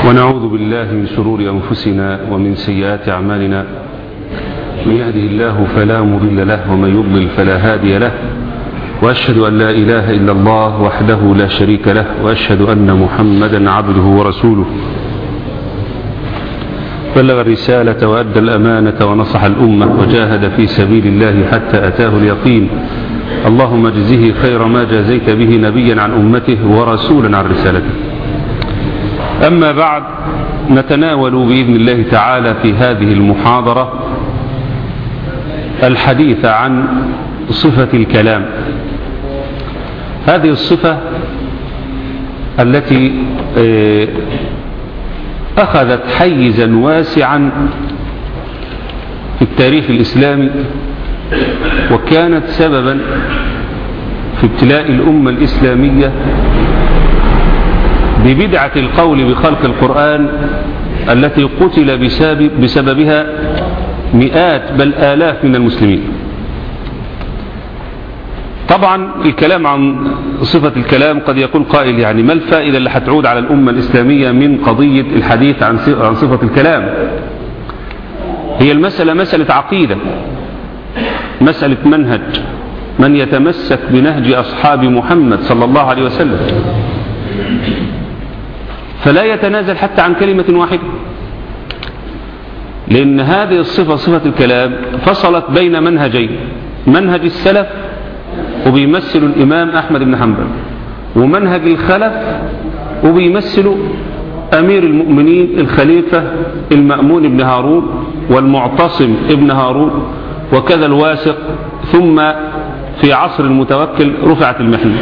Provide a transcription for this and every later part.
ونعوذ بالله من شرور أنفسنا ومن سيئات أعمالنا من يهده الله فلا مضل له ومن يضلل فلا هادي له وأشهد أن لا إله إلا الله وحده لا شريك له وأشهد أن محمدا عبده ورسوله بلغ الرسالة وأدى الأمانة ونصح الأمة وجاهد في سبيل الله حتى أتاه اليقين اللهم اجزه خير ما جازيت به نبيا عن أمته ورسولا عن رسالته أما بعد نتناول بإذن الله تعالى في هذه المحاضرة الحديث عن صفة الكلام هذه الصفة التي أخذت حيزا واسعا في التاريخ الإسلامي وكانت سببا في ابتلاء الأمة الإسلامية ببدعة القول بخلق القرآن التي قتل بسبب بسببها مئات بل آلاف من المسلمين طبعا الكلام عن صفة الكلام قد يقول قائل يعني ما الفائدة اللي هتعود على الأمة الإسلامية من قضية الحديث عن صفة الكلام هي المسألة مسألة عقيدة مسألة منهج من يتمسك بنهج أصحاب محمد صلى الله عليه وسلم فلا يتنازل حتى عن كلمة واحدة لأن هذه الصفة صفة الكلام فصلت بين منهجين منهج السلف وبيمثل الإمام أحمد بن حنبل ومنهج الخلف وبيمثل أمير المؤمنين الخليفة المأمون بن هارون والمعتصم ابن هارون وكذا الواسق ثم في عصر المتوكل رفعت المحنة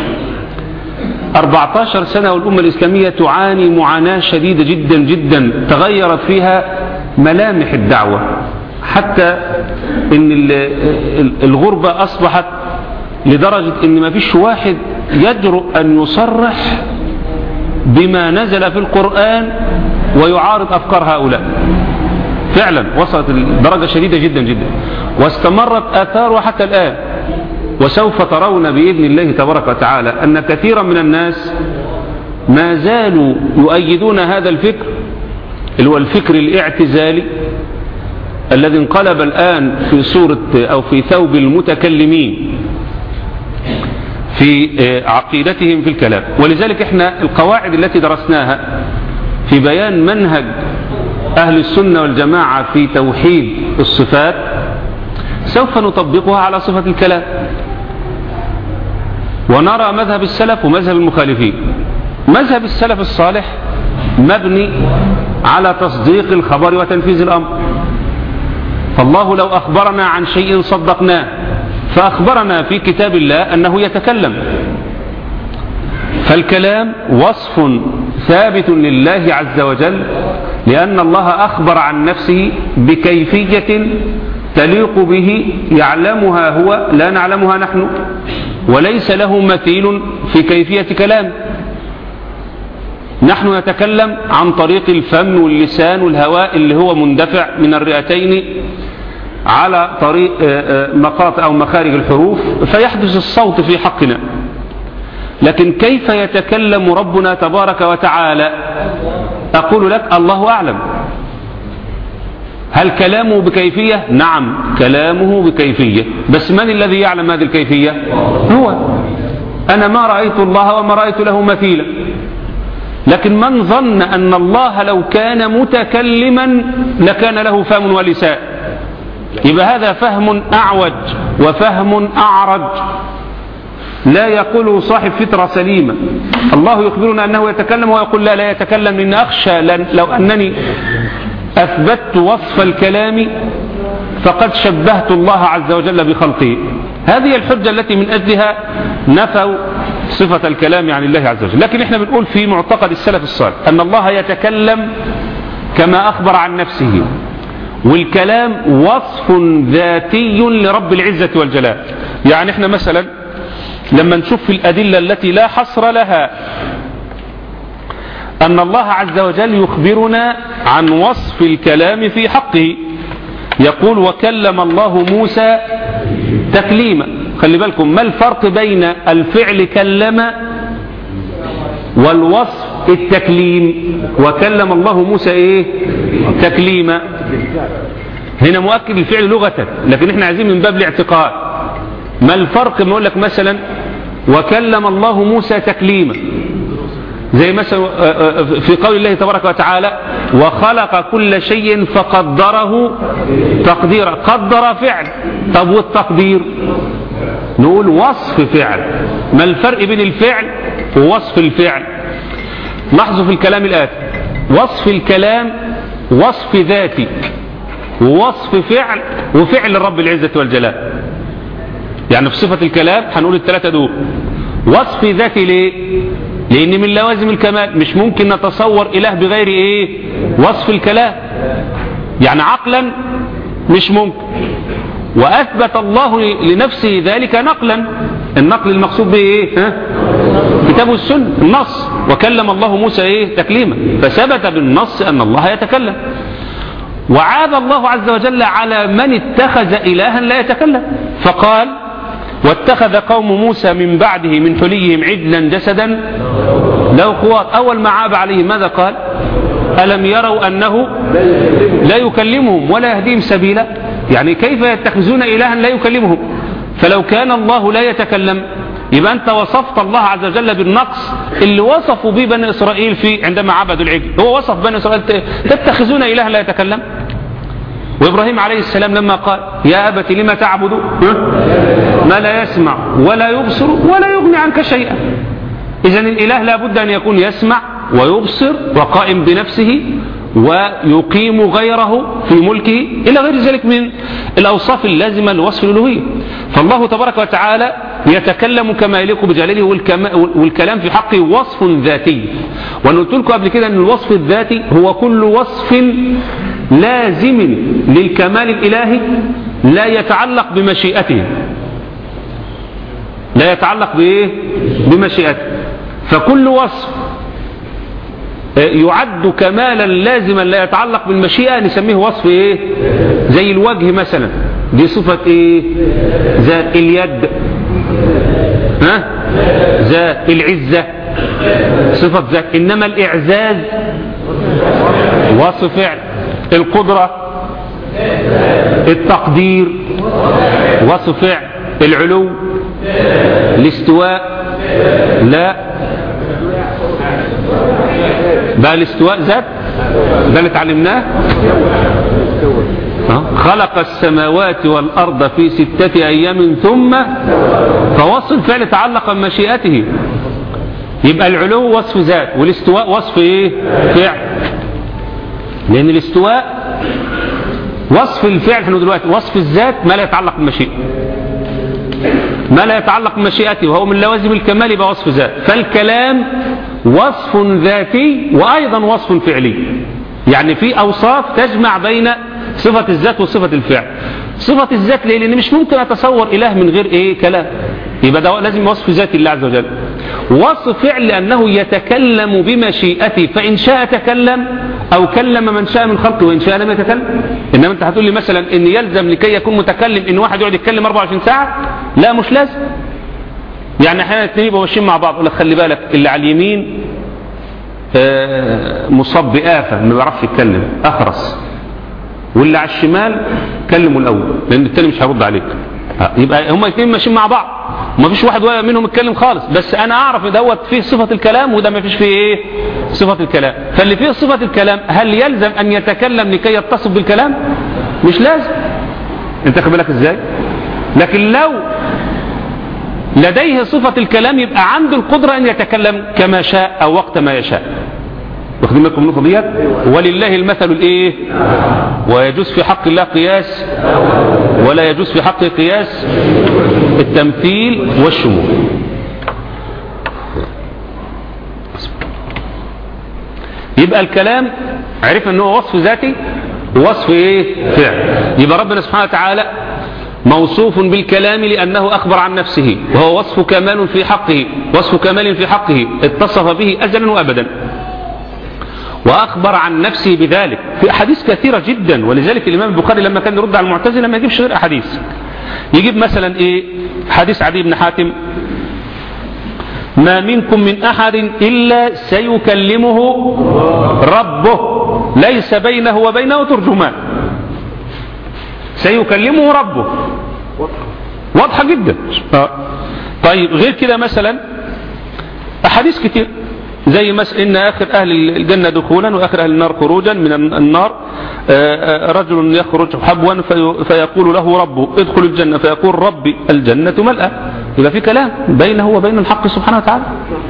14 سنة والأمة الإسلامية تعاني معاناة شديدة جدا جدا تغيرت فيها ملامح الدعوة حتى ان الغربة أصبحت لدرجة ان ما فيش واحد يجرؤ أن يصرح بما نزل في القرآن ويعارض أفكار هؤلاء فعلا وصلت الدرجة شديدة جدا جدا واستمرت آثارها حتى الآن وسوف ترون بإذن الله تبارك وتعالى أن كثيرا من الناس ما زالوا يؤيدون هذا الفكر اللي هو الفكر الاعتزالي الذي انقلب الآن في صورة أو في ثوب المتكلمين في عقيدتهم في الكلام ولذلك احنا القواعد التي درسناها في بيان منهج أهل السنة والجماعة في توحيد الصفات سوف نطبقها على صفة الكلام ونرى مذهب السلف ومذهب المخالفين مذهب السلف الصالح مبني على تصديق الخبر وتنفيذ الأمر فالله لو أخبرنا عن شيء صدقناه فأخبرنا في كتاب الله أنه يتكلم فالكلام وصف ثابت لله عز وجل لأن الله أخبر عن نفسه بكيفية تليق به يعلمها هو لا نعلمها نحن وليس له مثيل في كيفية كلام نحن نتكلم عن طريق الفم واللسان والهواء اللي هو مندفع من الرئتين على طريق مقاطع أو مخارج الحروف فيحدث الصوت في حقنا لكن كيف يتكلم ربنا تبارك وتعالى أقول لك الله أعلم هل كلامه بكيفية نعم كلامه بكيفية بس من الذي يعلم هذه الكيفية هو أنا ما رأيت الله وما رأيت له مثيلا لكن من ظن أن الله لو كان متكلما لكان له فهم ولسان يبقى هذا فهم أعوج وفهم أعرج لا يقوله صاحب فطرة سليمة الله يخبرنا أنه يتكلم ويقول لا لا يتكلم لأن أخشى لو أنني أثبتت وصف الكلام فقد شبهت الله عز وجل بخلقه هذه الحجة التي من أجلها نفوا صفة الكلام عن الله عز وجل لكن احنا بنقول في معتقد السلف الصالح أن الله يتكلم كما أخبر عن نفسه والكلام وصف ذاتي لرب العزة والجلال يعني احنا مثلا لما نشوف في الأدلة التي لا حصر لها أن الله عز وجل يخبرنا عن وصف الكلام في حقه يقول وكلم الله موسى تكليما خلي بالكم ما الفرق بين الفعل كلم والوصف التكليم وكلم الله موسى ايه تكليما هنا مؤكد الفعل لغة لكن احنا عايزين من باب الاعتقاد ما الفرق ما اقول لك مثلا وكلم الله موسى تكليما زي مثلا في قول الله تبارك وتعالى وخلق كل شيء فقدره تقديرا قدر فعل طب والتقدير نقول وصف فعل ما الفرق بين الفعل ووصف الفعل لاحظوا في الكلام الآتي وصف الكلام وصف ذاتي ووصف فعل وفعل الرب العزة والجلال يعني في صفة الكلام هنقول الثلاثة دول وصف ذاتي ليه لأن من لوازم الكمال مش ممكن نتصور إله بغير إيه وصف الكلام يعني عقلا مش ممكن وأثبت الله لنفسه ذلك نقلا النقل المقصود به إيه ها؟ كتاب السنة النص وكلم الله موسى إيه تكليما فثبت بالنص أن الله يتكلم وعاد الله عز وجل على من اتخذ إلها لا يتكلم فقال واتخذ قوم موسى من بعده من حليهم عجلا جسدا له خوار أول ما عاب عليه ماذا قال ألم يروا أنه لا يكلمهم ولا يهديهم سبيلا يعني كيف يتخذون إلها لا يكلمهم فلو كان الله لا يتكلم يبقى أنت وصفت الله عز وجل بالنقص اللي وصفوا به بني إسرائيل في عندما عبدوا العجل هو وصف بني إسرائيل تتخذون إلها لا يتكلم وإبراهيم عليه السلام لما قال يا أبت لما تعبد ما لا يسمع ولا يبصر ولا يغني عنك شيئا إذا الإله لابد أن يكون يسمع ويبصر وقائم بنفسه ويقيم غيره في ملكه إلى غير ذلك من الأوصاف اللازمة لوصف الألوهية فالله تبارك وتعالى يتكلم كما يليق بجلاله والكلام في حقه وصف ذاتي وأنا قلت لكم قبل كده أن الوصف الذاتي هو كل وصف لازم للكمال الإلهي لا يتعلق بمشيئته لا يتعلق بإيه؟ بمشيئته فكل وصف يعد كمالا لازما لا يتعلق بالمشيئة نسميه وصف ايه زي الوجه مثلا دي صفة ايه ذات اليد ها ذات العزة صفة ذات انما الاعزاز وصف فعل القدرة التقدير وصف فعل العلو الاستواء لا بقى الاستواء ذات ده اللي اتعلمناه خلق السماوات والأرض في ستة أيام ثم فوصف فعل تعلق بمشيئته يبقى العلو وصف ذات والاستواء وصف ايه فعل لأن الاستواء وصف الفعل احنا دلوقتي وصف الذات ما لا يتعلق بالمشيئة ما لا يتعلق بمشيئته وهو من لوازم الكمال يبقى وصف ذات فالكلام وصف ذاتي وأيضا وصف فعلي يعني في أوصاف تجمع بين صفة الذات وصفة الفعل صفة الذات ليه لأن مش ممكن أتصور إله من غير إيه كلام يبقى ده لازم وصف ذات الله عز وجل وصف فعل لأنه يتكلم بمشيئته فإن شاء تكلم أو كلم من شاء من خلقه وإن شاء لم يتكلم إنما أنت هتقول لي مثلا إن يلزم لكي يكون متكلم إن واحد يقعد يتكلم 24 ساعة لا مش لازم يعني احيانا الاثنين يبقوا ماشيين مع بعض يقول لك خلي بالك اللي على اليمين مصاب بآفة ما بيعرفش يتكلم أخرس واللي على الشمال كلمه الأول لأن التاني مش هيرد عليك يبقى هما الاثنين ماشيين مع بعض ما فيش واحد منهم يتكلم خالص بس انا اعرف ان دوت فيه صفة الكلام وده ما فيش فيه ايه صفة الكلام فاللي فيه صفة الكلام هل يلزم ان يتكلم لكي يتصف بالكلام مش لازم انت خد بالك ازاي لكن لو لديه صفة الكلام يبقى عنده القدرة ان يتكلم كما شاء او وقت ما يشاء واخدين بالكم من النقطه ديت ولله المثل الايه ويجوز في حق الله قياس ولا يجوز في حق قياس التمثيل والشمول يبقى الكلام عرف ان هو وصف ذاتي ووصف ايه فعل يبقى ربنا سبحانه وتعالى موصوف بالكلام لأنه أخبر عن نفسه وهو وصف كمال في حقه وصف كمال في حقه اتصف به أزلا وأبدا وأخبر عن نفسه بذلك في أحاديث كثيرة جدا ولذلك الإمام البخاري لما كان يرد على المعتزلة ما يجيبش غير أحاديث يجيب مثلا إيه حديث عدي بن حاتم ما منكم من أحد إلا سيكلمه ربه ليس بينه وبينه ترجمان سيكلمه ربه واضحة جدا آه. طيب غير كده مثلا أحاديث كتير زي مثلا إن آخر أهل الجنة دخولا وآخر أهل النار خروجا من النار آه، آه، رجل يخرج حبوا في- فيقول له ربه ادخل الجنة فيقول ربي الجنة ملأة يبقى في كلام بينه وبين الحق سبحانه وتعالى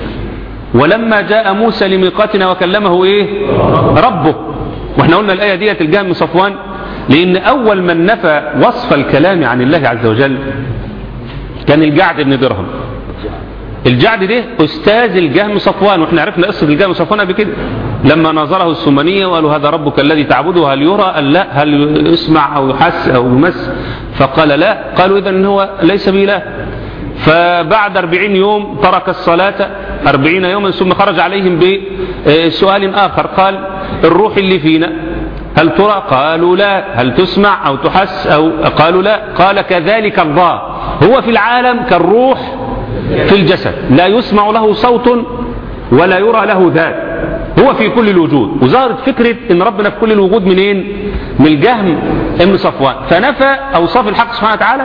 ولما جاء موسى لميقاتنا وكلمه ايه ربه واحنا قلنا الآية ديت الجهم من صفوان لأن أول من نفى وصف الكلام عن الله عز وجل كان الجعد بن درهم الجعد ده أستاذ الجهم صفوان واحنا عرفنا قصة الجهم صفوان قبل كده لما نظره السمنية وقالوا هذا ربك الذي تعبده هل يرى قال لا هل يسمع أو يحس أو يمس فقال لا قالوا إذا هو ليس بإله فبعد أربعين يوم ترك الصلاة أربعين يوما ثم خرج عليهم بسؤال آخر قال الروح اللي فينا هل ترى قالوا لا هل تسمع أو تحس أو قالوا لا قال كذلك الله هو في العالم كالروح في الجسد لا يسمع له صوت ولا يرى له ذات هو في كل الوجود وظهرت فكرة ان ربنا في كل الوجود منين من الجهم ابن صفوان فنفى اوصاف الحق سبحانه وتعالى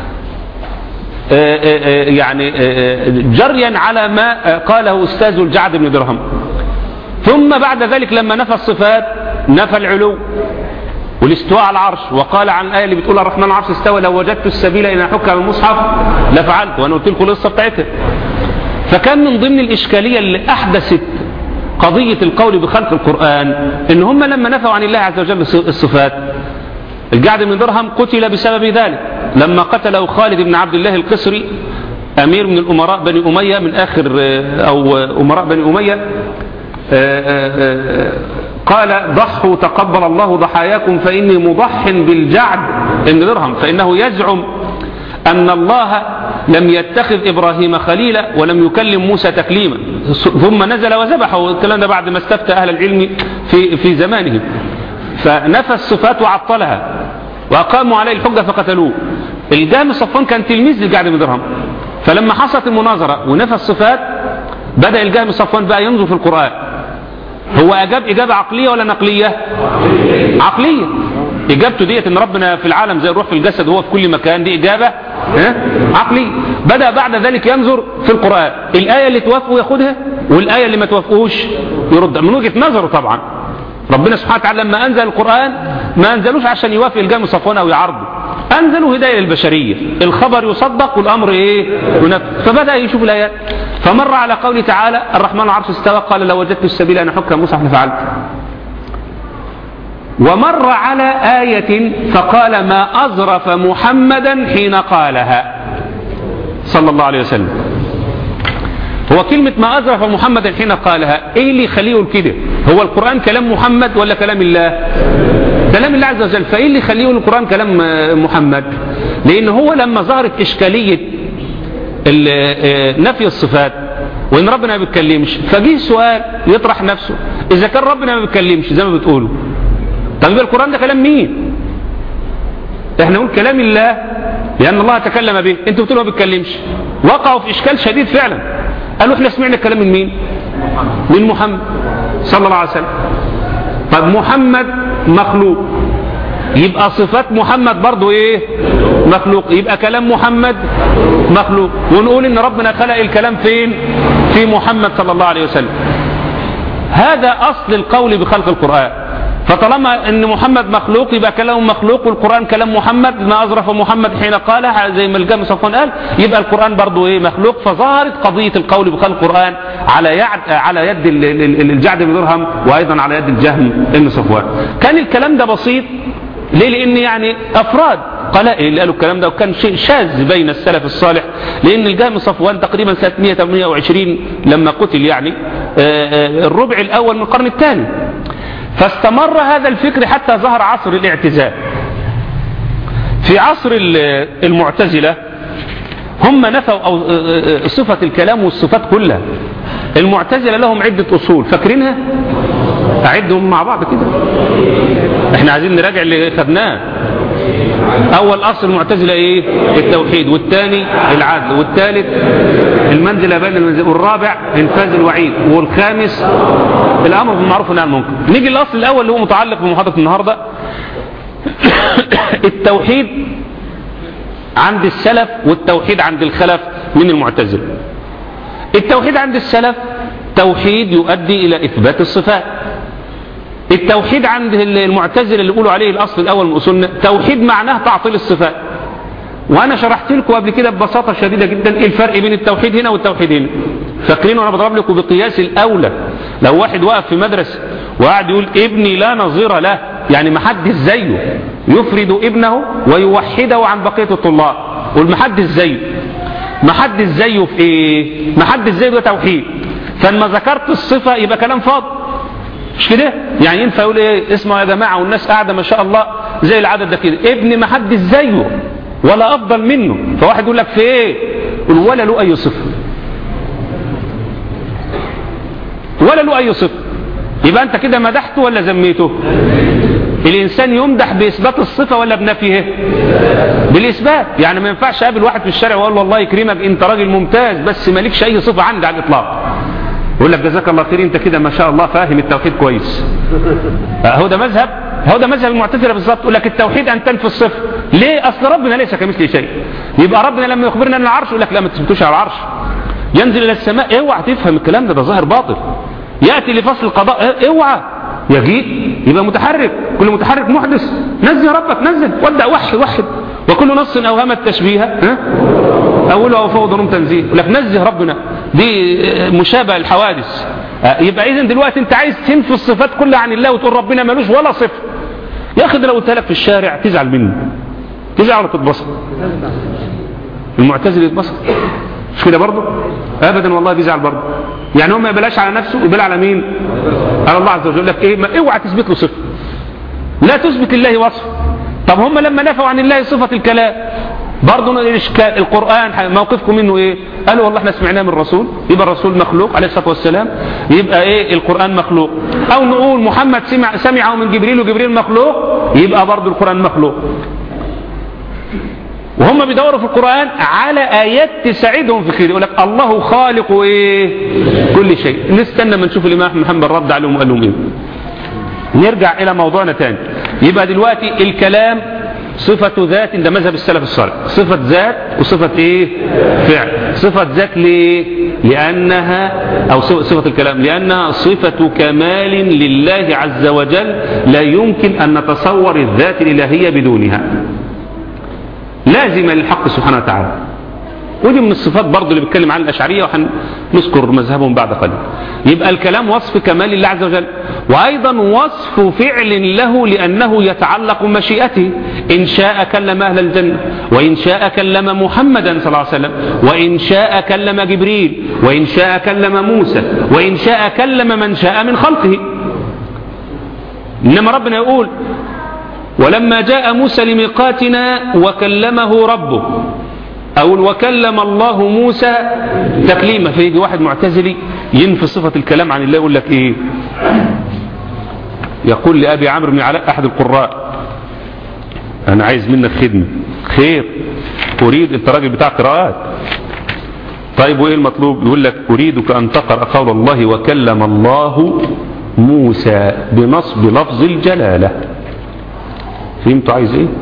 آه، آه، آه، يعني آه، جريا على ما آه، قاله استاذ الجعد بن درهم ثم بعد ذلك لما نفى الصفات نفى العلو والاستواء على العرش وقال عن الآية اللي بتقول الرحمن العرش استوى لو وجدت السبيل إلى حكم المصحف لفعلت وأنا قلت لكم القصة بتاعتها فكان من ضمن الإشكالية اللي أحدثت قضية القول بخلق القرآن إن هم لما نفوا عن الله عز وجل الصفات الجعد بن درهم قتل بسبب ذلك لما قتله خالد بن عبد الله القسري أمير من الأمراء بني أمية من آخر آه، أو آه، أمراء بني أمية آه، آه، آه، قال ضحوا تقبل الله ضحاياكم فإني مضح بالجعد بن درهم فإنه يزعم أن الله لم يتخذ إبراهيم خليلا ولم يكلم موسى تكليما ثم نزل وذبحه والكلام ده بعد ما استفتى أهل العلم في, في زمانهم فنفى الصفات وعطلها وأقاموا عليه الحجة فقتلوه الجام صفوان كان تلميذ للجعد بن درهم فلما حصلت المناظرة ونفى الصفات بدأ الجهم صفوان بقى ينظر في القرآن هو أجاب إجابة عقلية ولا نقلية عقلية إجابته ديت إن ربنا في العالم زي الروح في الجسد هو في كل مكان دي إجابة ها؟ عقلية بدأ بعد ذلك ينظر في القرآن الآية اللي توافقه ياخدها والآية اللي ما توافقوش يرد من وجهة نظره طبعا ربنا سبحانه وتعالى لما أنزل القرآن ما أنزلوش عشان يوافق الجامع صفوان أو يعرضه أنزلوا هداية للبشرية الخبر يصدق والأمر إيه ينفذ فبدأ يشوف الآيات فمر على قوله تعالى الرحمن العرش استوى قال لو وجدت السبيل أن أحك مصحف لفعلت ومر على آية فقال ما أظرف محمدا حين قالها صلى الله عليه وسلم هو كلمة ما أظرف محمدا حين قالها إيه اللي يخليه يقول كده هو القرآن كلام محمد ولا كلام الله كلام الله عز وجل فإيه اللي يخليه يقول القرآن كلام محمد لأن هو لما ظهرت إشكالية نفي الصفات وإن ربنا ما بيتكلمش فجيه سؤال يطرح نفسه إذا كان ربنا ما بيتكلمش زي ما بتقولوا طب يبقى القرآن ده كلام مين احنا نقول كلام الله لأن الله تكلم به انتوا بتقولوا ما بيتكلمش وقعوا في إشكال شديد فعلا قالوا احنا سمعنا الكلام من مين من محمد صلى الله عليه وسلم طب محمد مخلوق يبقى صفات محمد برضو ايه مخلوق يبقى كلام محمد مخلوق ونقول ان ربنا خلق الكلام فين في محمد صلى الله عليه وسلم هذا اصل القول بخلق القرآن فطالما ان محمد مخلوق يبقى كلام مخلوق والقرآن كلام محمد ما اظرف محمد حين قال زي ما الجامع صفوان قال يبقى القرآن برضو ايه مخلوق فظهرت قضية القول بخلق القرآن على يد على يد الجعد بن درهم وايضا على يد الجهم بن صفوان كان الكلام ده بسيط ليه لان يعني افراد قلائل اللي قالوا الكلام ده وكان شيء شاذ بين السلف الصالح لان الجهم صفوان تقريبا سنه 128 لما قتل يعني الربع الاول من القرن الثاني فاستمر هذا الفكر حتى ظهر عصر الاعتزال في عصر المعتزلة هم نفوا أو صفة الكلام والصفات كلها المعتزلة لهم عدة أصول فاكرينها أعدهم مع بعض كده احنا عايزين نراجع اللي خدناه اول اصل المعتزله ايه التوحيد والثاني العدل والثالث المنزله بين المنزل والرابع انفاذ الوعيد والخامس الامر بالمعروف والنهي عن المنكر نيجي للاصل الاول اللي هو متعلق بمحاضره النهارده التوحيد عند السلف والتوحيد عند الخلف من المعتزله التوحيد عند السلف توحيد يؤدي الى اثبات الصفات التوحيد عند المعتزله اللي يقولوا عليه الاصل الاول من اصولنا توحيد معناه تعطيل الصفات وانا شرحت لكم قبل كده ببساطه شديده جدا ايه الفرق بين التوحيد هنا والتوحيد هنا فاكرين وانا بضرب لكم بقياس الاولى لو واحد واقف في مدرسه وقاعد يقول ابني لا نظير له يعني ما حدش زيه يفرد ابنه ويوحده عن بقيه الطلاب والمحدش زيه ما حدش زيه في ايه ما حدش زيه ده توحيد فلما ذكرت الصفه يبقى كلام فاضي مش كده يعني ينفع يقول ايه اسمعوا يا جماعه والناس قاعده ما شاء الله زي العدد ده كده ابن ما حدش زيه ولا افضل منه فواحد يقول لك في ايه يقول ولا له اي صفه ولا له اي صفه يبقى انت كده مدحته ولا ذميته الانسان يمدح باثبات الصفه ولا بنفيه بالاثبات يعني ما ينفعش اقابل واحد في الشارع واقول له الله يكرمك انت راجل ممتاز بس مالكش اي صفه عندي على الاطلاق يقول لك جزاك الله خير انت كده ما شاء الله فاهم التوحيد كويس هو ده مذهب هو ده مذهب المعتزله بالظبط يقول لك التوحيد ان تنفي الصفه ليه اصل ربنا ليس كمثله شيء يبقى ربنا لما يخبرنا ان العرش يقول لك لا ما تثبتوش على العرش ينزل الى السماء اوعى تفهم الكلام ده ده ظاهر باطل ياتي لفصل القضاء اوعى يجيء يبقى متحرك كل متحرك محدث نزل ربك نزل ودع وحد وحد وكل نص اوهم التشبيه ها اوله او فوض نوم تنزيه يقول لك نزه ربنا دي مشابه الحوادث يبقى اذا دلوقتي انت عايز تنفي الصفات كلها عن الله وتقول ربنا ملوش ولا صفه يا اخي ده لو قلت لك في الشارع تزعل مني تزعل ولا تتبسط المعتزل يتبسط مش كده برضه ابدا والله بيزعل برضه يعني هو ما يبلاش على نفسه يبلا على مين على الله عز وجل لك ايه ما اوعى تثبت له صفه لا تثبت لله وصف طب هم لما نفوا عن الله صفه الكلام برضه الاشكال القران موقفكم منه ايه قالوا والله احنا سمعناه من الرسول يبقى الرسول مخلوق عليه الصلاه والسلام يبقى ايه القران مخلوق او نقول محمد سمع سمعه من جبريل وجبريل مخلوق يبقى برضه القران مخلوق وهم بيدوروا في القرآن على آيات تساعدهم في خير يقول لك الله خالق إيه كل شيء نستنى ما نشوف الإمام أحمد محمد رد عليهم وقال لهم إيه نرجع إلى موضوعنا تاني يبقى دلوقتي الكلام صفة ذات ده مذهب السلف الصالح صفة ذات وصفة ايه فعل صفة ذات ليه لأنها أو صفة الكلام لأنها صفة كمال لله عز وجل لا يمكن أن نتصور الذات الإلهية بدونها لازمة للحق سبحانه وتعالى ودي من الصفات برضه اللي بيتكلم عن الأشعرية وهنذكر مذهبهم بعد قليل يبقى الكلام وصف كمال الله عز وجل وأيضا وصف فعل له لأنه يتعلق بمشيئته إن شاء كلم أهل الجنة وإن شاء كلم محمدا صلى الله عليه وسلم وإن شاء كلم جبريل وإن شاء كلم موسى وإن شاء كلم من شاء من خلقه إنما ربنا يقول ولما جاء موسى لميقاتنا وكلمه ربه أو وكلم الله موسى تكليما فيجي واحد معتزلي ينفي صفة الكلام عن الله يقول لك إيه يقول لأبي عمرو بن علاء أحد القراء أنا عايز منك خدمة خير أريد أنت راجل بتاع قراءات طيب وإيه المطلوب يقول لك أريدك أن تقرأ قول الله وكلم الله موسى بنصب لفظ الجلالة فهمتوا عايز ايه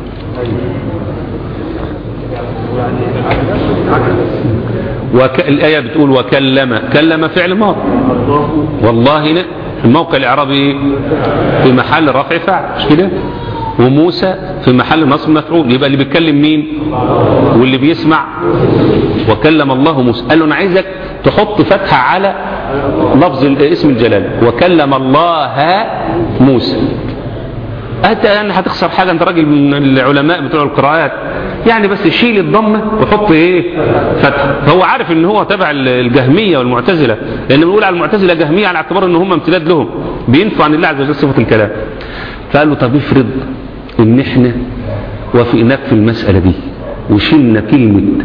وك... الآية بتقول وكلم كلم فعل ماضي والله لا الموقع الإعرابي في محل رفع فاعل مش كده وموسى في محل نصب مفعول يبقى اللي بيتكلم مين واللي بيسمع وكلم الله موسى قال له انا عايزك تحط فتحة على لفظ اسم الجلال وكلم الله موسى أنت يعني هتخسر حاجة أنت راجل من العلماء بتوع القراءات يعني بس شيل الضمة وحط إيه فتح فهو عارف إن هو تبع الجهمية والمعتزلة لأن بنقول على المعتزلة جهمية على اعتبار إن هم امتداد لهم بينفوا عن الله عز وجل صفة الكلام فقال له طب افرض إن إحنا وافقناك في المسألة دي وشلنا كلمة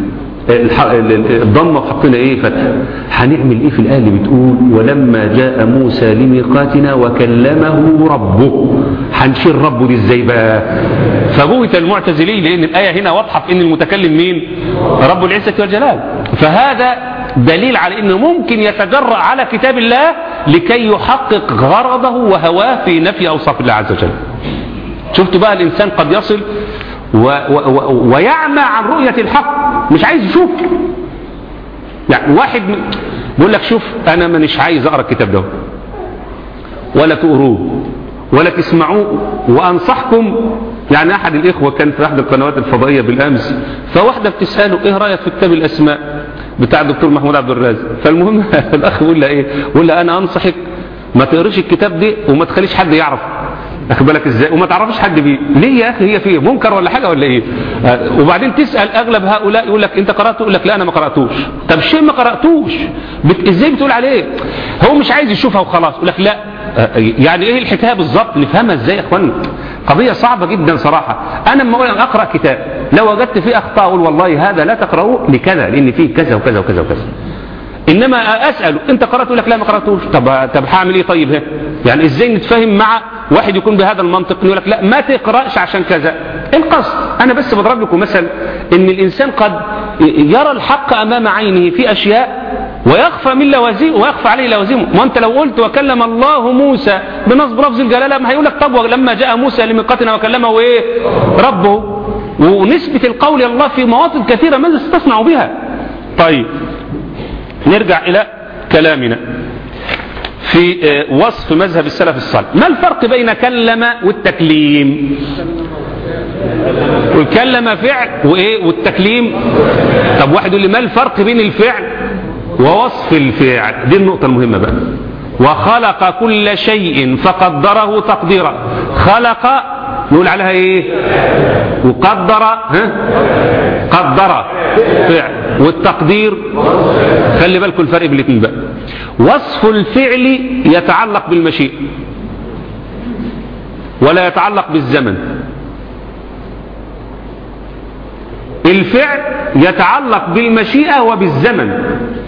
الضمة وحطينا ايه فتح هنعمل ايه في الآية اللي بتقول ولما جاء موسى لميقاتنا وكلمه ربه هنشير ربه دي ازاي بقى فبوت المعتزلين لان الآية هنا واضحة في ان المتكلم مين رب العزة والجلال فهذا دليل على انه ممكن يتجرأ على كتاب الله لكي يحقق غرضه وهواه في نفي اوصاف الله عز وجل شفتوا بقى الانسان قد يصل و و و ويعمى عن رؤية الحق مش عايز يشوف يعني واحد بيقول لك شوف انا مانيش عايز اقرا الكتاب ده ولا تقروه ولا تسمعوه وانصحكم يعني احد الاخوه كان في احد القنوات الفضائيه بالامس فواحده بتساله ايه رايك في كتاب الاسماء بتاع الدكتور محمود عبد الرازق فالمهم الاخ يقول لها ايه يقول لها انا انصحك ما تقريش الكتاب ده وما تخليش حد يعرف اخد بالك ازاي وما تعرفش حد بيه ليه يا اخي هي فيه منكر ولا حاجه ولا ايه آه وبعدين تسال اغلب هؤلاء يقول لك انت قراته يقول لك لا انا ما قراتوش طب شيء ما قراتوش بت... ازاي بتقول عليه هو مش عايز يشوفها وخلاص يقول لك لا آه يعني ايه الحكايه بالظبط نفهمها ازاي يا اخوانا قضيه صعبه جدا صراحه انا لما اقول اقرا كتاب لو وجدت فيه اخطاء اقول والله هذا لا تقراه لكذا لان فيه كذا وكذا وكذا وكذا انما اساله انت قراته يقول لك لا ما قراتوش طب طب هعمل ايه طيب ها يعني ازاي نتفاهم مع واحد يكون بهذا المنطق يقول لك لا ما تقراش عشان كذا القصد انا بس بضرب لكم مثل ان الانسان قد يرى الحق امام عينه في اشياء ويخفى من لوازمه ويخفى عليه لوازمه ما انت لو قلت وكلم الله موسى بنصب لفظ الجلاله ما هيقول لك طب لما جاء موسى لميقاتنا وكلمه ايه ربه ونسبه القول الله في مواطن كثيره ماذا ستصنع بها طيب نرجع إلى كلامنا في وصف مذهب السلف الصالح ما الفرق بين كلم والتكليم والكلم فعل وإيه والتكليم طب واحد يقول لي ما الفرق بين الفعل ووصف الفعل دي النقطة المهمة بقى وخلق كل شيء فقدره تقديرا خلق نقول عليها ايه وقدر ها قدر فعل والتقدير خلي بالكم الفرق بين الاثنين بقى وصف الفعل يتعلق بالمشيئة ولا يتعلق بالزمن الفعل يتعلق بالمشيئة وبالزمن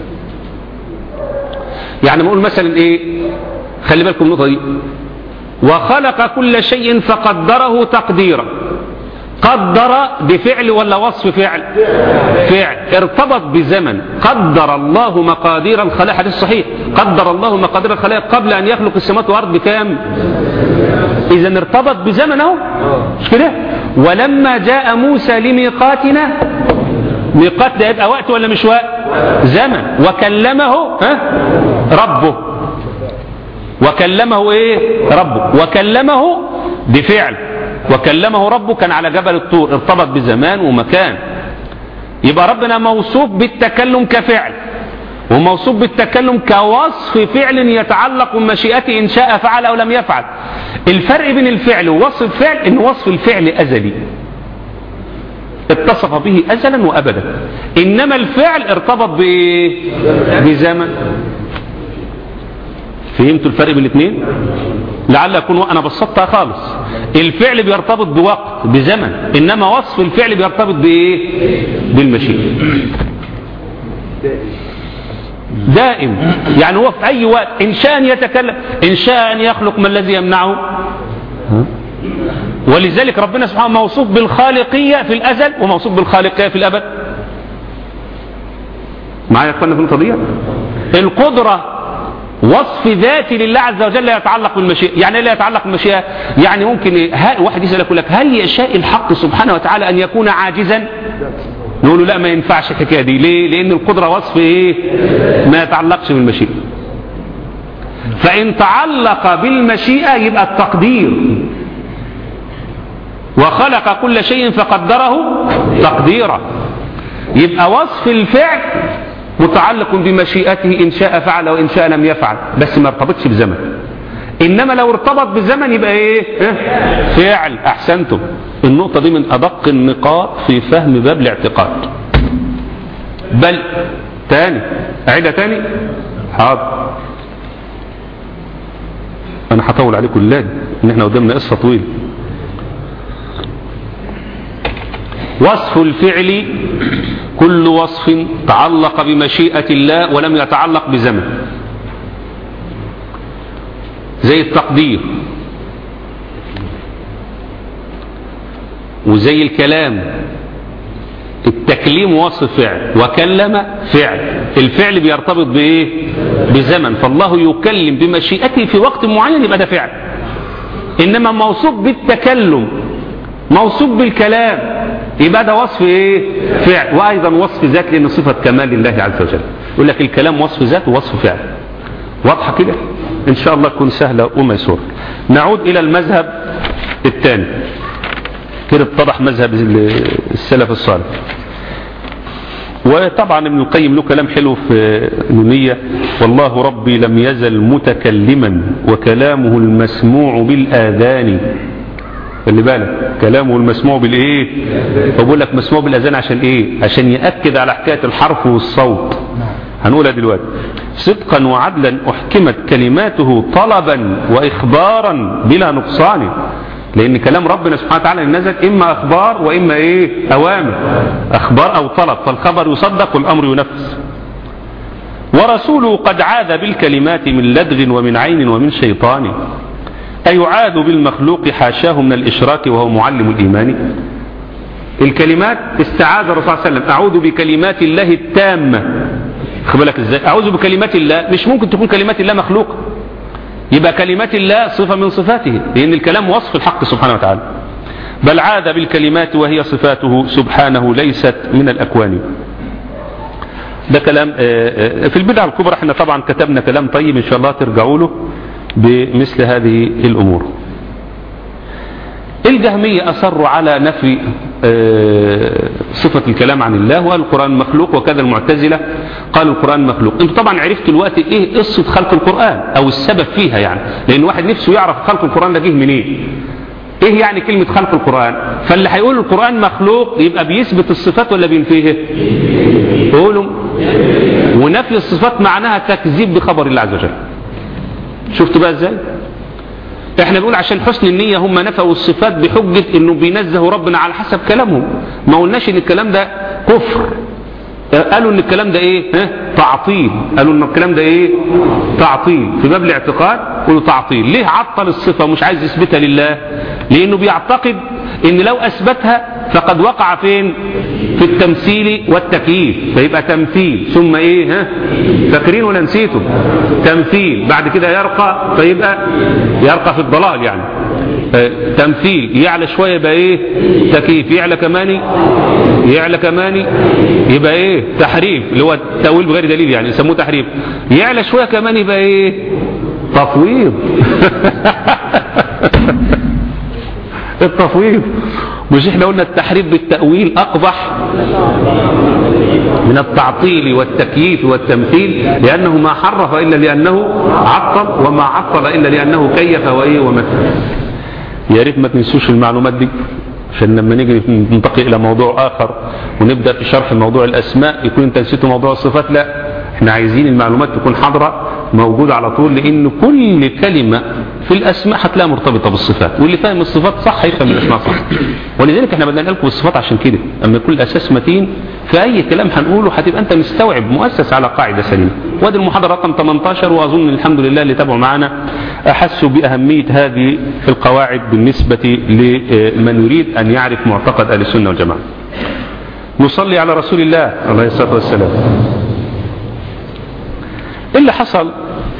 يعني نقول مثلا ايه خلي بالكم النقطة دي وخلق كل شيء فقدره تقديرا قدر بفعل ولا وصف فعل فعل ارتبط بزمن قدر الله مقادير الخلائق حديث صحيح قدر الله مقادير الخلائق قبل ان يخلق السماوات والارض بكام اذا ارتبط بزمن اهو مش كده ولما جاء موسى لميقاتنا ميقات ده يبقى وقت ولا مش وقت زمن وكلمه ها ربه وكلمه ايه ربه وكلمه بفعل وكلمه ربه كان على جبل الطور ارتبط بزمان ومكان يبقى ربنا موصوف بالتكلم كفعل وموصوف بالتكلم كوصف فعل يتعلق بمشيئته إن شاء فعل أو لم يفعل الفرق بين الفعل ووصف الفعل إن وصف الفعل أزلي اتصف به أزلا وأبدا إنما الفعل ارتبط بإيه؟ بزمن فهمتوا الفرق بين الاثنين لعل اكون انا بسطتها خالص الفعل بيرتبط بوقت بزمن انما وصف الفعل بيرتبط بايه بالمشيئه دائم يعني هو في اي وقت ان شاء ان يتكلم ان شاء ان يخلق ما الذي يمنعه ولذلك ربنا سبحانه موصوف بالخالقيه في الازل وموصوف بالخالقيه في الابد معايا يا اخوانا في النقطه دي القدره وصف ذاتي لله عز وجل لا يتعلق بالمشيئة يعني لا يتعلق بالمشيئة يعني ممكن واحد يسأل يقول لك هل يشاء الحق سبحانه وتعالى أن يكون عاجزا نقول له لا ما ينفعش الحكاية دي ليه لأن القدرة وصف إيه ما يتعلقش بالمشيئة فإن تعلق بالمشيئة يبقى التقدير وخلق كل شيء فقدره تقديرا يبقى وصف الفعل متعلق بمشيئته إن شاء فعل وإن شاء لم يفعل بس ما ارتبطش بزمن إنما لو ارتبط بزمن يبقى إيه فعل أحسنتم النقطة دي من أدق النقاط في فهم باب الاعتقاد بل تاني أعيدها تاني حاضر أنا هطول عليكم اللاد إن إحنا قدامنا قصة طويلة وصف الفعل كل وصف تعلق بمشيئة الله ولم يتعلق بزمن زي التقدير وزي الكلام التكليم وصف فعل وكلم فعل الفعل بيرتبط بايه بزمن فالله يكلم بمشيئته في وقت معين يبقى ده فعل انما موصوف بالتكلم موصوف بالكلام يبقى ده وصف ايه فعل وايضا وصف ذات لان صفه كمال لله عز وجل يقول لك الكلام وصف ذات ووصف فعل واضحه كده ان شاء الله تكون سهله وميسوره نعود الى المذهب الثاني كده اتضح مذهب السلف الصالح وطبعا ابن القيم له كلام حلو في نونية والله ربي لم يزل متكلما وكلامه المسموع بالآذان خلي بالك كلامه المسموع بالايه فبقول لك مسموع بالاذان عشان ايه عشان ياكد على حكايه الحرف والصوت هنقولها دلوقتي صدقا وعدلا احكمت كلماته طلبا واخبارا بلا نقصان لان كلام ربنا سبحانه وتعالى نزل اما اخبار واما ايه اوامر اخبار او طلب فالخبر يصدق والامر ينفذ ورسوله قد عاد بالكلمات من لدغ ومن عين ومن شيطان أيعاد بالمخلوق حاشاه من الإشراك وهو معلم الإيمان الكلمات استعاذ الرسول صلى الله عليه وسلم أعوذ بكلمات الله التامة خد بالك ازاي أعوذ بكلمات الله مش ممكن تكون كلمات الله مخلوقة يبقى كلمات الله صفة من صفاته لأن الكلام وصف الحق سبحانه وتعالى بل عاد بالكلمات وهي صفاته سبحانه ليست من الأكوان ده كلام في البدع الكبرى احنا طبعا كتبنا كلام طيب ان شاء الله ترجعوا له بمثل هذه الأمور الجهمية أصروا على نفي صفة الكلام عن الله وقال القرآن مخلوق وكذا المعتزلة قالوا القرآن مخلوق انتوا طبعا عرفتوا الوقت ايه قصة خلق القرآن او السبب فيها يعني لان واحد نفسه يعرف خلق القرآن ده جه منين ايه ايه يعني كلمة خلق القرآن فاللي هيقول القرآن مخلوق يبقى بيثبت الصفات ولا بينفيها قولوا ونفي الصفات معناها تكذيب بخبر الله عز وجل شفتوا بقى ازاي احنا بنقول عشان حسن النية هم نفوا الصفات بحجة انه بينزهوا ربنا على حسب كلامهم ما قلناش ان الكلام ده كفر قالوا ان الكلام ده ايه ها؟ تعطيل قالوا ان الكلام ده ايه تعطيل في باب الاعتقاد قالوا تعطيل ليه عطل الصفة ومش عايز يثبتها لله لانه بيعتقد ان لو اثبتها فقد وقع فين في التمثيل والتكييف فيبقى تمثيل ثم ايه ها فاكرين ولا نسيتم تمثيل بعد كده يرقى فيبقى يرقى في الضلال يعني تمثيل يعلى شوية يبقى ايه تكييف يعلى كمان يعلى كمان يبقى ايه تحريف اللي هو تأويل بغير دليل يعني يسموه تحريف يعلى شوية كمان يبقى ايه تفويض التفويض مش احنا قلنا التحريف بالتأويل أقبح من التعطيل والتكييف والتمثيل لأنه ما حرف إلا لأنه عطل وما عطل إلا لأنه كيف وإيه ومثل يا ريت ما تنسوش المعلومات دي عشان لما نيجي ننتقل إلى موضوع آخر ونبدأ في شرح موضوع الأسماء يكون أنت نسيت موضوع الصفات لا احنا عايزين المعلومات تكون حاضرة موجودة على طول لأن كل كلمة في الأسماء هتلاقيها مرتبطة بالصفات واللي فاهم الصفات صح هيفهم الأسماء صح ولذلك احنا بدنا لكم الصفات عشان كده أما يكون الأساس متين في أي كلام هنقوله هتبقى أنت مستوعب مؤسس على قاعدة سليمة وادي المحاضرة رقم 18 وأظن الحمد لله اللي تابعوا معنا أحسوا بأهمية هذه القواعد بالنسبة لمن يريد أن يعرف معتقد أهل السنة والجماعة نصلي على رسول الله عليه الصلاة والسلام اللي حصل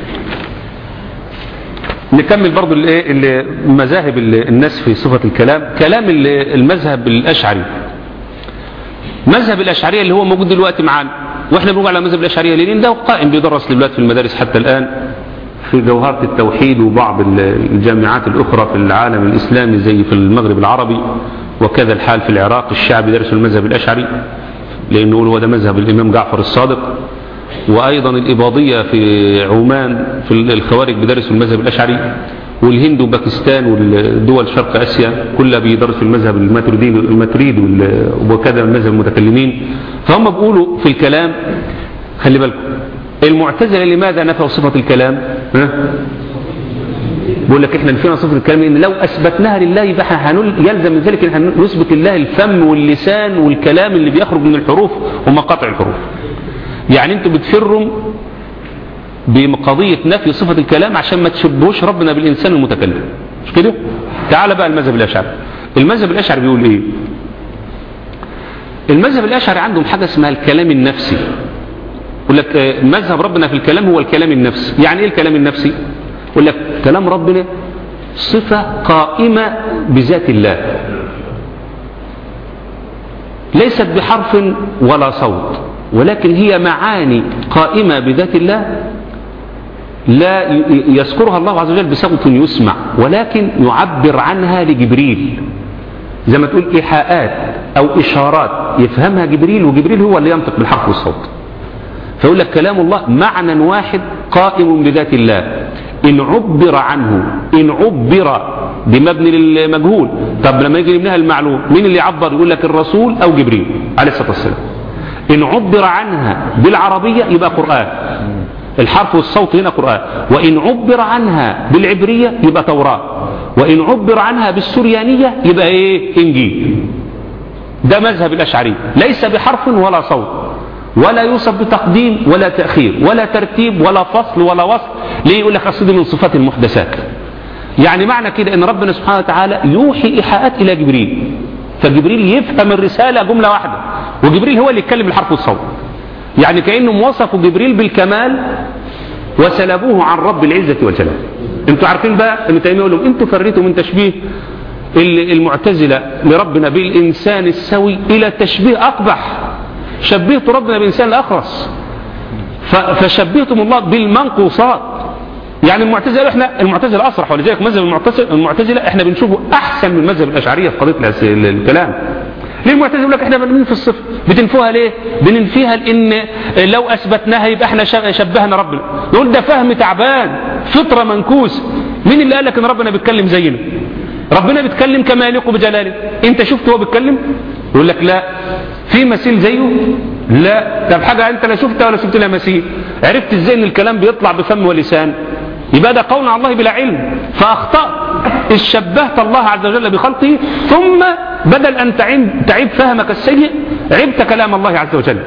نكمل برضو الايه مذاهب الناس في صفة الكلام كلام المذهب الأشعري مذهب الأشعرية اللي هو موجود دلوقتي معانا واحنا بنقول على مذهب الأشعرية لأن ده قائم بيدرس دلوقتي في المدارس حتى الآن في جوهرة التوحيد وبعض الجامعات الأخرى في العالم الإسلامي زي في المغرب العربي وكذا الحال في العراق الشعب بيدرسوا المذهب الأشعري لأنه هو ده مذهب الإمام جعفر الصادق وأيضا الإباضية في عمان في الخوارج بيدرسوا المذهب الأشعري والهند وباكستان والدول شرق آسيا كلها بيدرسوا المذهب الماتريدي الماتريد وكذا المذهب المتكلمين فهم بيقولوا في الكلام خلي بالكم المعتزلة لماذا نفوا صفة الكلام ها؟ بيقول لك احنا نفينا صفة الكلام ان لو اثبتناها لله يبقى احنا هنقول يلزم من ذلك ان احنا نثبت لله الفم واللسان والكلام اللي بيخرج من الحروف ومقاطع الحروف يعني انتوا بتفروا بقضية نفي صفة الكلام عشان ما تشبهوش ربنا بالإنسان المتكلم مش كده؟ تعال بقى المذهب الأشعري المذهب الأشعري بيقول إيه؟ المذهب الأشعري عندهم حاجة اسمها الكلام النفسي يقول لك آه، مذهب ربنا في الكلام هو الكلام النفسي يعني إيه الكلام النفسي؟ يقول لك كلام ربنا صفة قائمة بذات الله ليست بحرف ولا صوت ولكن هي معاني قائمة بذات الله لا يذكرها الله عز وجل بصوت يسمع ولكن يعبر عنها لجبريل زي ما تقول إيحاءات أو إشارات يفهمها جبريل وجبريل هو اللي ينطق بالحرف والصوت فيقول لك كلام الله معنى واحد قائم بذات الله إن عبر عنه إن عبر بمبني للمجهول طب لما يجي منها المعلوم مين اللي يعبر يقول لك الرسول أو جبريل عليه الصلاة والسلام إن عبر عنها بالعربية يبقى قرآن الحرف والصوت هنا قرآن وإن عبر عنها بالعبرية يبقى توراة وإن عبر عنها بالسريانية يبقى إيه إنجيل ده مذهب الأشعري ليس بحرف ولا صوت ولا يوصف بتقديم ولا تأخير ولا ترتيب ولا فصل ولا وصل ليه يقول لك أصل من صفات المحدثات يعني معنى كده ان ربنا سبحانه وتعالى يوحي إيحاءات إلى جبريل فجبريل يفهم الرسالة جملة واحدة وجبريل هو اللي يتكلم الحرف والصوت يعني كأنهم وصفوا جبريل بالكمال وسلبوه عن رب العزة والجلال انتوا عارفين بقى ابن تيمية يقول لهم انتوا فريتوا من تشبيه المعتزلة لربنا بالإنسان السوي إلى تشبيه أقبح شبهت ربنا بإنسان الأخرس فشبهتم الله بالمنقوصات يعني المعتزلة احنا المعتزلة أصرح ولذلك مذهب المعتزلة احنا بنشوفه أحسن من مذهب الأشعرية في قضية الكلام ليه المعتزله يقول لك احنا بننفي في الصفه بتنفوها ليه بننفيها لان لو اثبتناها يبقى احنا شبهنا ربنا يقول ده فهم تعبان فطره منكوس مين اللي قال لك ان ربنا بيتكلم زينا ربنا بيتكلم كما يليق بجلاله انت شفت هو بيتكلم يقول لك لا في مثيل زيه لا طب حاجه انت لا شفتها ولا شفت لها مثيل عرفت ازاي ان الكلام بيطلع بفم ولسان يبقى ده قول على الله بلا علم فاخطأت إذ شبهت الله عز وجل بخلقه ثم بدل أن تعيب فهمك السيء عبت كلام الله عز وجل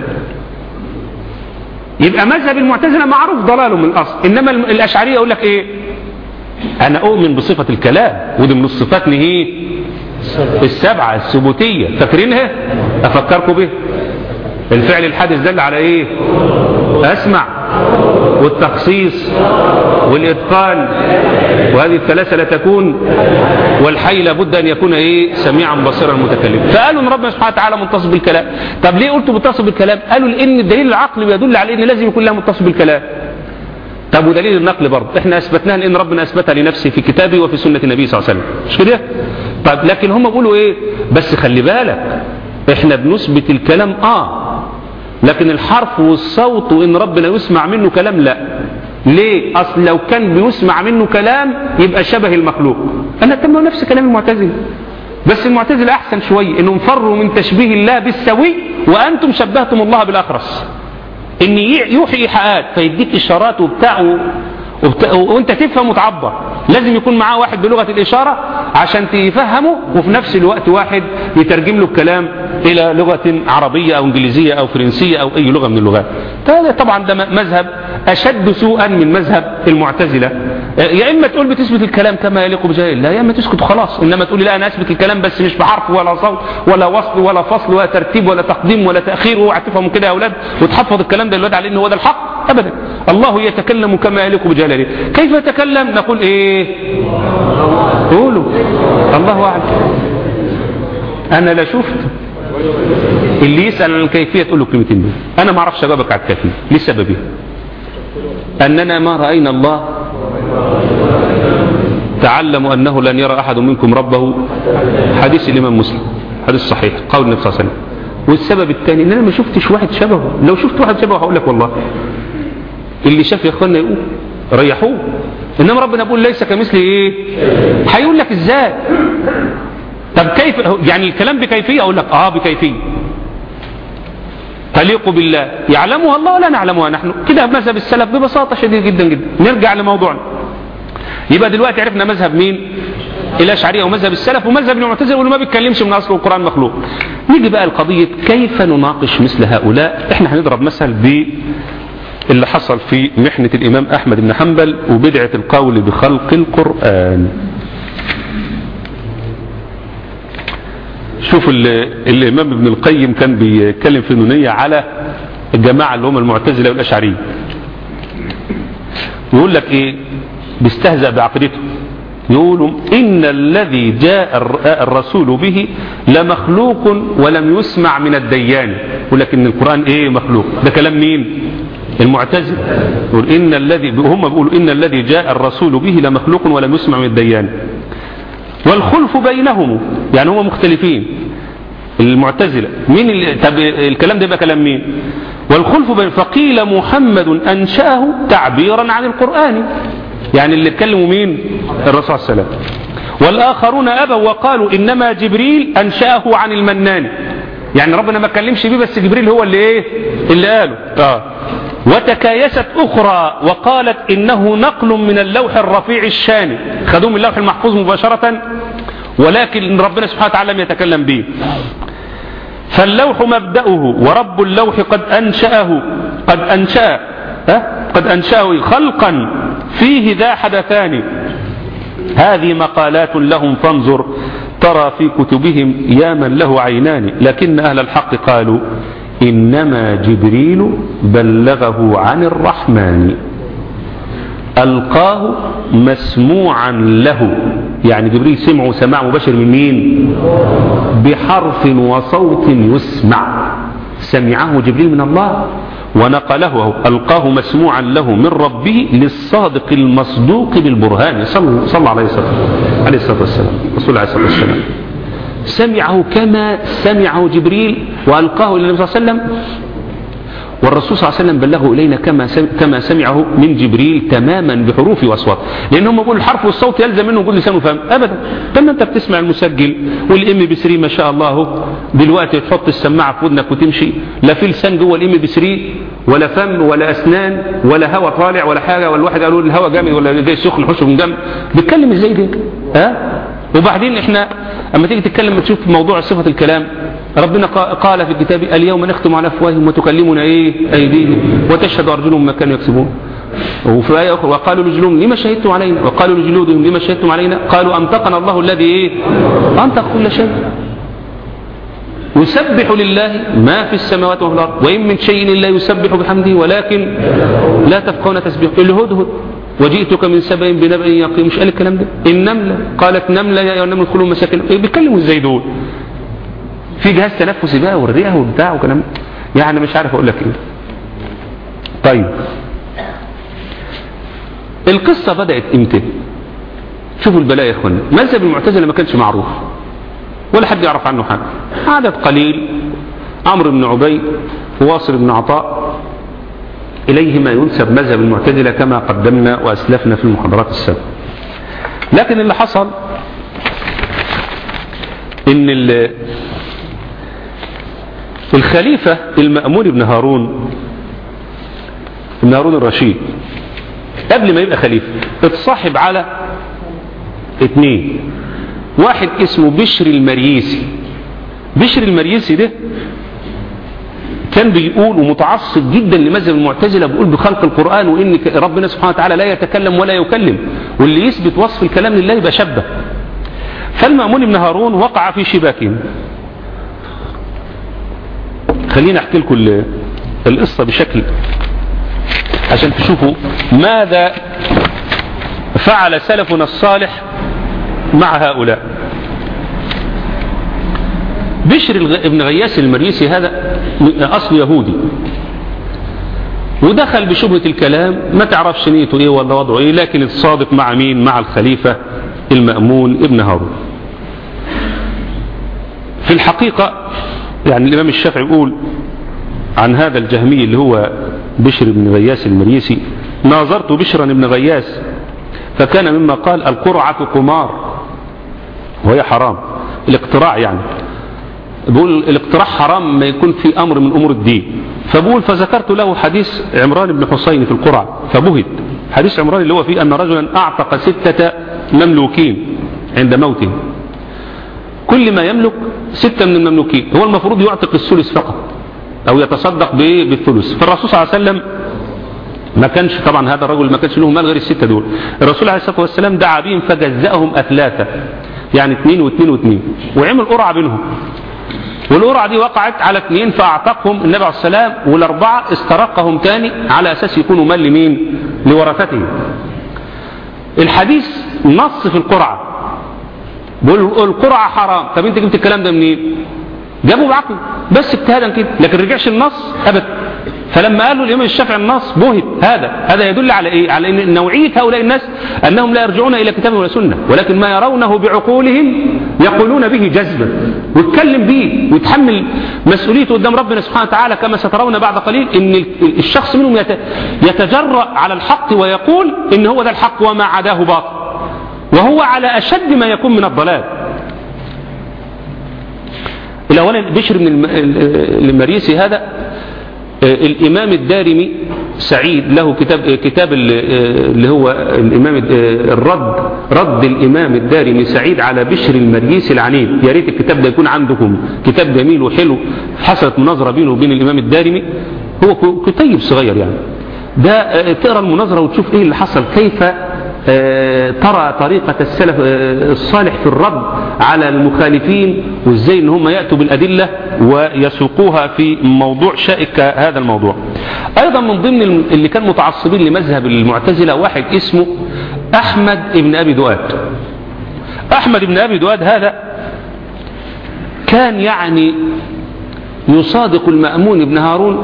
يبقى مذهب المعتزلة معروف ضلاله من الأصل إنما الأشعرية يقول لك إيه أنا أؤمن بصفة الكلام ودي من الصفات نهي السبعة الثبوتية فاكرينها أفكركم به الفعل الحادث دل على إيه أسمع والتخصيص والإتقان وهذه الثلاثة لا تكون والحي لابد أن يكون إيه سميعا بصيرا متكلما فقالوا أن ربنا سبحانه وتعالى متصل بالكلام طب ليه قلتوا متصل بالكلام قالوا لأن الدليل العقلي بيدل على أن لازم يكون لها متصل بالكلام طب ودليل النقل برضه احنا اثبتناها لان ربنا اثبتها لنفسه في كتابه وفي سنه النبي صلى الله عليه وسلم مش كده طب لكن هم بيقولوا ايه بس خلي بالك احنا بنثبت الكلام اه لكن الحرف والصوت وإن ربنا يسمع منه كلام لا ليه أصل لو كان بيسمع منه كلام يبقى شبه المخلوق أنا تم نفس كلام المعتزلة بس المعتزلة أحسن شوية إنهم فروا من تشبيه الله بالسوي وأنتم شبهتم الله بالأخرس إن يوحي إيحاءات فيديك إشارات وبتاع وانت تفهم وتعبر لازم يكون معاه واحد بلغة الإشارة عشان تفهمه وفي نفس الوقت واحد يترجم له الكلام إلى لغة عربية أو إنجليزية أو فرنسية أو أي لغة من اللغات هذا طبعا ده مذهب أشد سوءا من مذهب المعتزلة يا إما تقول بتثبت الكلام كما يليق بجاهل لا يا إما تسكت خلاص إنما تقول لا أنا أثبت الكلام بس مش بحرف ولا صوت ولا وصل ولا فصل ولا ترتيب ولا تقديم ولا تأخير واوعى تفهموا كده يا أولاد وتحفظ الكلام ده الولاد على إن هو ده الحق أبدا الله يتكلم كما يليق بجلاله كيف يتكلم نقول إيه قولوا الله أعلم أنا لا شفت اللي يسأل عن الكيفية تقول له كلمتين دول أنا ما أعرفش أجابك على الكيفية لسببه أننا ما رأينا الله تعلموا أنه لن يرى أحد منكم ربه حديث الإمام مسلم حديث صحيح قول النبي صلى الله عليه وسلم والسبب الثاني ان انا ما شفتش واحد شبهه لو شفت واحد شبهه هقول لك والله اللي شاف يا اخوانا يقول ريحوه انما ربنا بيقول ليس كمثله ايه هيقول لك ازاي طب كيف يعني الكلام بكيفيه اقول لك اه بكيفيه تليق بالله يعلمها الله ولا نعلمها نحن كده مذهب السلف ببساطه شديده جدا جدا نرجع لموضوعنا يبقى دلوقتي عرفنا مذهب مين الأشعرية ومذهب السلف ومذهب المعتزلة واللي ما بيتكلمش من أصل القرآن مخلوق نيجي بقى القضية كيف نناقش مثل هؤلاء احنا هنضرب مثل ب اللي حصل في محنة الإمام أحمد بن حنبل وبدعة القول بخلق القرآن شوف الإمام ابن القيم كان بيتكلم في النونية على الجماعة اللي هم المعتزلة والأشعرية يقول لك إيه بيستهزأ بعقيدته يقولوا إن الذي جاء الرسول به لمخلوق ولم يسمع من الديان يقول لك إن القرآن إيه مخلوق ده كلام مين المعتزل يقول إن الذي هم بيقولوا إن الذي جاء الرسول به لمخلوق ولم يسمع من الديان والخلف بينهم يعني هم مختلفين المعتزلة مين ال... طب الكلام ده يبقى كلام مين والخلف بين فقيل محمد أنشأه تعبيرا عن القرآن يعني اللي اتكلموا مين الرسول صلى الله عليه وسلم والآخرون أبوا وقالوا إنما جبريل أنشأه عن المنان يعني ربنا ما اتكلمش بيه بس جبريل هو اللي ايه اللي قاله آه. وتكايست أخرى وقالت إنه نقل من اللوح الرفيع الشاني خدوه من اللوح المحفوظ مباشرة ولكن ربنا سبحانه وتعالى لم يتكلم به فاللوح مبدأه ورب اللوح قد أنشأه قد أنشأ أه؟ قد أنشأه خلقا فيه ذا حدثان هذه مقالات لهم فانظر ترى في كتبهم يا من له عينان لكن أهل الحق قالوا إنما جبريل بلغه عن الرحمن ألقاه مسموعا له يعني جبريل سمعه سماع مباشر من مين بحرف وصوت يسمع سمعه جبريل من الله ونقله ألقاه مسموعا له من ربه للصادق المصدوق بالبرهان صلى الله عليه وسلم عليه الصلاة والسلام رسول عليه الصلاة والسلام سمعه كما سمعه جبريل وألقاه إلى النبي صلى الله عليه وسلم والرسول صلى الله عليه وسلم بلغه إلينا كما كما سمعه من جبريل تماما بحروف وأصوات لأن هم بيقولوا الحرف والصوت يلزم منه يقول لسانه فهم أبدا لما أنت بتسمع المسجل والإم بي 3 ما شاء الله دلوقتي تحط السماعة في ودنك وتمشي لا في لسان جوه الإم بي 3 ولا فم ولا أسنان ولا هواء طالع ولا حاجة ولا واحد قالوا الهواء جامد ولا جاي سخن حشه من جنب بيتكلم ازاي ده ها وبعدين احنا اما تيجي تتكلم تشوف موضوع صفة الكلام ربنا قال في الكتاب اليوم نختم على افواههم وتكلمنا ايه ايديهم وتشهد ارجلهم ما كانوا يكسبون وفي آية أخرى وقالوا لجلودهم لما شهدتم علينا وقالوا لجلودهم لما شهدتم علينا قالوا أنطقنا الله الذي إيه أنطق كل شيء يسبح لله ما في السماوات وفي الأرض وإن من شيء إلا يسبح بحمده ولكن لا تفقون تسبيح الهدهد وجئتك من سبأ بنبأ يقين مش قال الكلام ده النملة قالت نملة يا أيها النمل ادخلوا مساكن إيه بيتكلموا ازاي دول في جهاز تنفسي بقى والرئة وبتاع وكلام يعني مش عارف اقول لك ايه طيب القصة بدأت امتى شوفوا البلاء يا اخوانا مذهب المعتزلة ما كانش معروف ولا حد يعرف عنه حاجة عدد قليل عمرو بن عبيد وواصل بن عطاء إليه ما ينسب مذهب المعتزلة كما قدمنا وأسلفنا في المحاضرات السابقة لكن اللي حصل ان الخليفة المأمون بن هارون بن هارون الرشيد قبل ما يبقى خليفة اتصاحب على اثنين واحد اسمه بشر المريسي بشر المريسي ده كان بيقول ومتعصب جدا لمذهب المعتزله بيقول بخلق القرآن وإن ربنا سبحانه وتعالى لا يتكلم ولا يكلم واللي يثبت وصف الكلام لله يبقى شبه فالمأمون بن هارون وقع في شباكهم خليني احكي لكم القصة بشكل عشان تشوفوا ماذا فعل سلفنا الصالح مع هؤلاء بشر ابن غياس المريسي هذا أصل يهودي ودخل بشبهة الكلام ما تعرفش نيته ايه ولا وضعه ايه لكن الصادق مع مين مع الخليفة المأمون ابن هارون في الحقيقة يعني الإمام الشافعي يقول عن هذا الجهمي اللي هو بشر بن غياس المريسي ناظرت بشرا بن غياس فكان مما قال القرعة قمار وهي حرام الاقتراع يعني بقول الاقتراع حرام ما يكون في أمر من أمور الدين فبقول فذكرت له حديث عمران بن حسين في القرعة فبهت حديث عمران اللي هو فيه أن رجلا أعتق ستة مملوكين عند موته كل ما يملك ستة من المملوكين هو المفروض يعتق الثلث فقط أو يتصدق بإيه؟ بالثلث فالرسول صلى الله عليه وسلم ما كانش طبعا هذا الرجل ما كانش له مال غير الستة دول الرسول عليه الصلاة والسلام دعا بهم فجزأهم أثلاثة يعني اثنين واثنين واثنين وعمل قرعة بينهم والقرعة دي وقعت على اثنين فأعتقهم النبي عليه السلام والأربعة استرقهم تاني على أساس يكونوا مال لمين لورثته الحديث نص في القرعة بيقول القرعة حرام طب انت جبت الكلام ده منين جابوا بعقل بس اجتهادا كده لكن رجعش النص ابدا فلما قالوا الامام الشافعي النص بهت هذا هذا يدل على ايه على ان نوعيه هؤلاء الناس انهم لا يرجعون الى كتاب ولا سنه ولكن ما يرونه بعقولهم يقولون به جزما ويتكلم به ويتحمل مسؤوليته قدام ربنا سبحانه وتعالى كما سترون بعد قليل ان الشخص منهم يتجرأ على الحق ويقول ان هو ده الحق وما عداه باطل وهو على اشد ما يكون من الضلال الأولا بشر من المريسي هذا الإمام الدارمي سعيد له كتاب كتاب اللي هو الإمام الرد رد الإمام الدارمي سعيد على بشر المريسي العنيد يا ريت الكتاب ده يكون عندكم كتاب جميل وحلو حصلت مناظرة بينه وبين الإمام الدارمي هو كتيب صغير يعني ده تقرا المناظرة وتشوف ايه اللي حصل كيف ترى طريقة السلف الصالح في الرد على المخالفين وازاي ان هم يأتوا بالأدلة ويسوقوها في موضوع شائك هذا الموضوع ايضا من ضمن اللي كان متعصبين لمذهب المعتزلة واحد اسمه احمد ابن ابي دؤاد احمد ابن ابي دؤاد هذا كان يعني يصادق المأمون بن هارون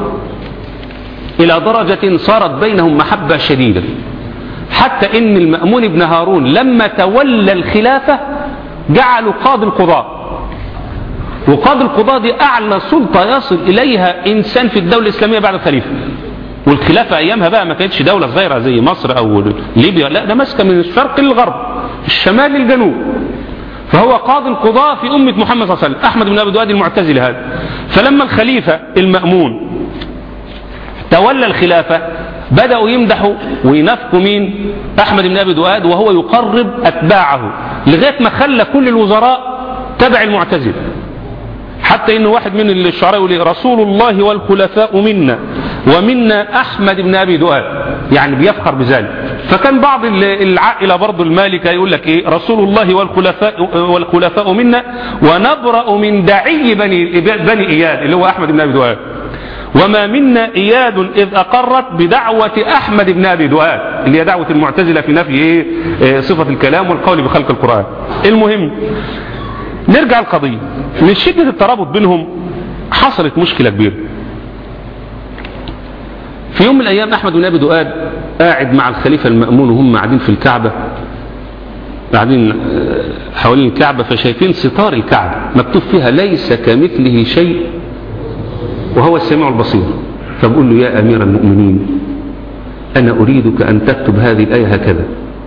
الى درجة صارت بينهم محبة شديدة حتى ان المأمون بن هارون لما تولى الخلافة جعلوا قاضي القضاء وقاضي القضاء دي اعلى سلطة يصل اليها انسان في الدولة الاسلامية بعد الخليفة والخلافة ايامها بقى ما كانتش دولة صغيرة زي مصر او ليبيا لا ده ماسكة من الشرق للغرب الشمال للجنوب فهو قاضي القضاء في أمة محمد صلى الله عليه وسلم أحمد بن أبي دواد المعتزلي هذا فلما الخليفة المأمون تولى الخلافة بدأوا يمدحوا وينافقوا مين أحمد بن أبي دؤاد وهو يقرب أتباعه لغاية ما خلى كل الوزراء تبع المعتزلة حتى إن واحد من الشعراء يقول رسول الله والخلفاء منا ومنا أحمد بن أبي دؤاد يعني بيفخر بذلك فكان بعض العائلة برضو المالكة يقول لك إيه رسول الله والخلفاء, والخلفاء منا ونبرأ من دعي بني, بني إياد اللي هو أحمد بن أبي دؤاد وما منا إياد إذ أقرت بدعوة أحمد بن أبي دؤاد اللي هي دعوة المعتزلة في نفي إيه إيه صفة الكلام والقول بخلق القرآن المهم نرجع القضية من شدة الترابط بينهم حصلت مشكلة كبيرة في يوم من الأيام أحمد بن أبي دؤاد قاعد مع الخليفة المأمون وهم قاعدين في الكعبة قاعدين حوالين الكعبة فشايفين ستار الكعبة مكتوب فيها ليس كمثله شيء وهو السميع البصير فبقول له يا أمير المؤمنين أنا أريدك أن تكتب هذه الآية هكذا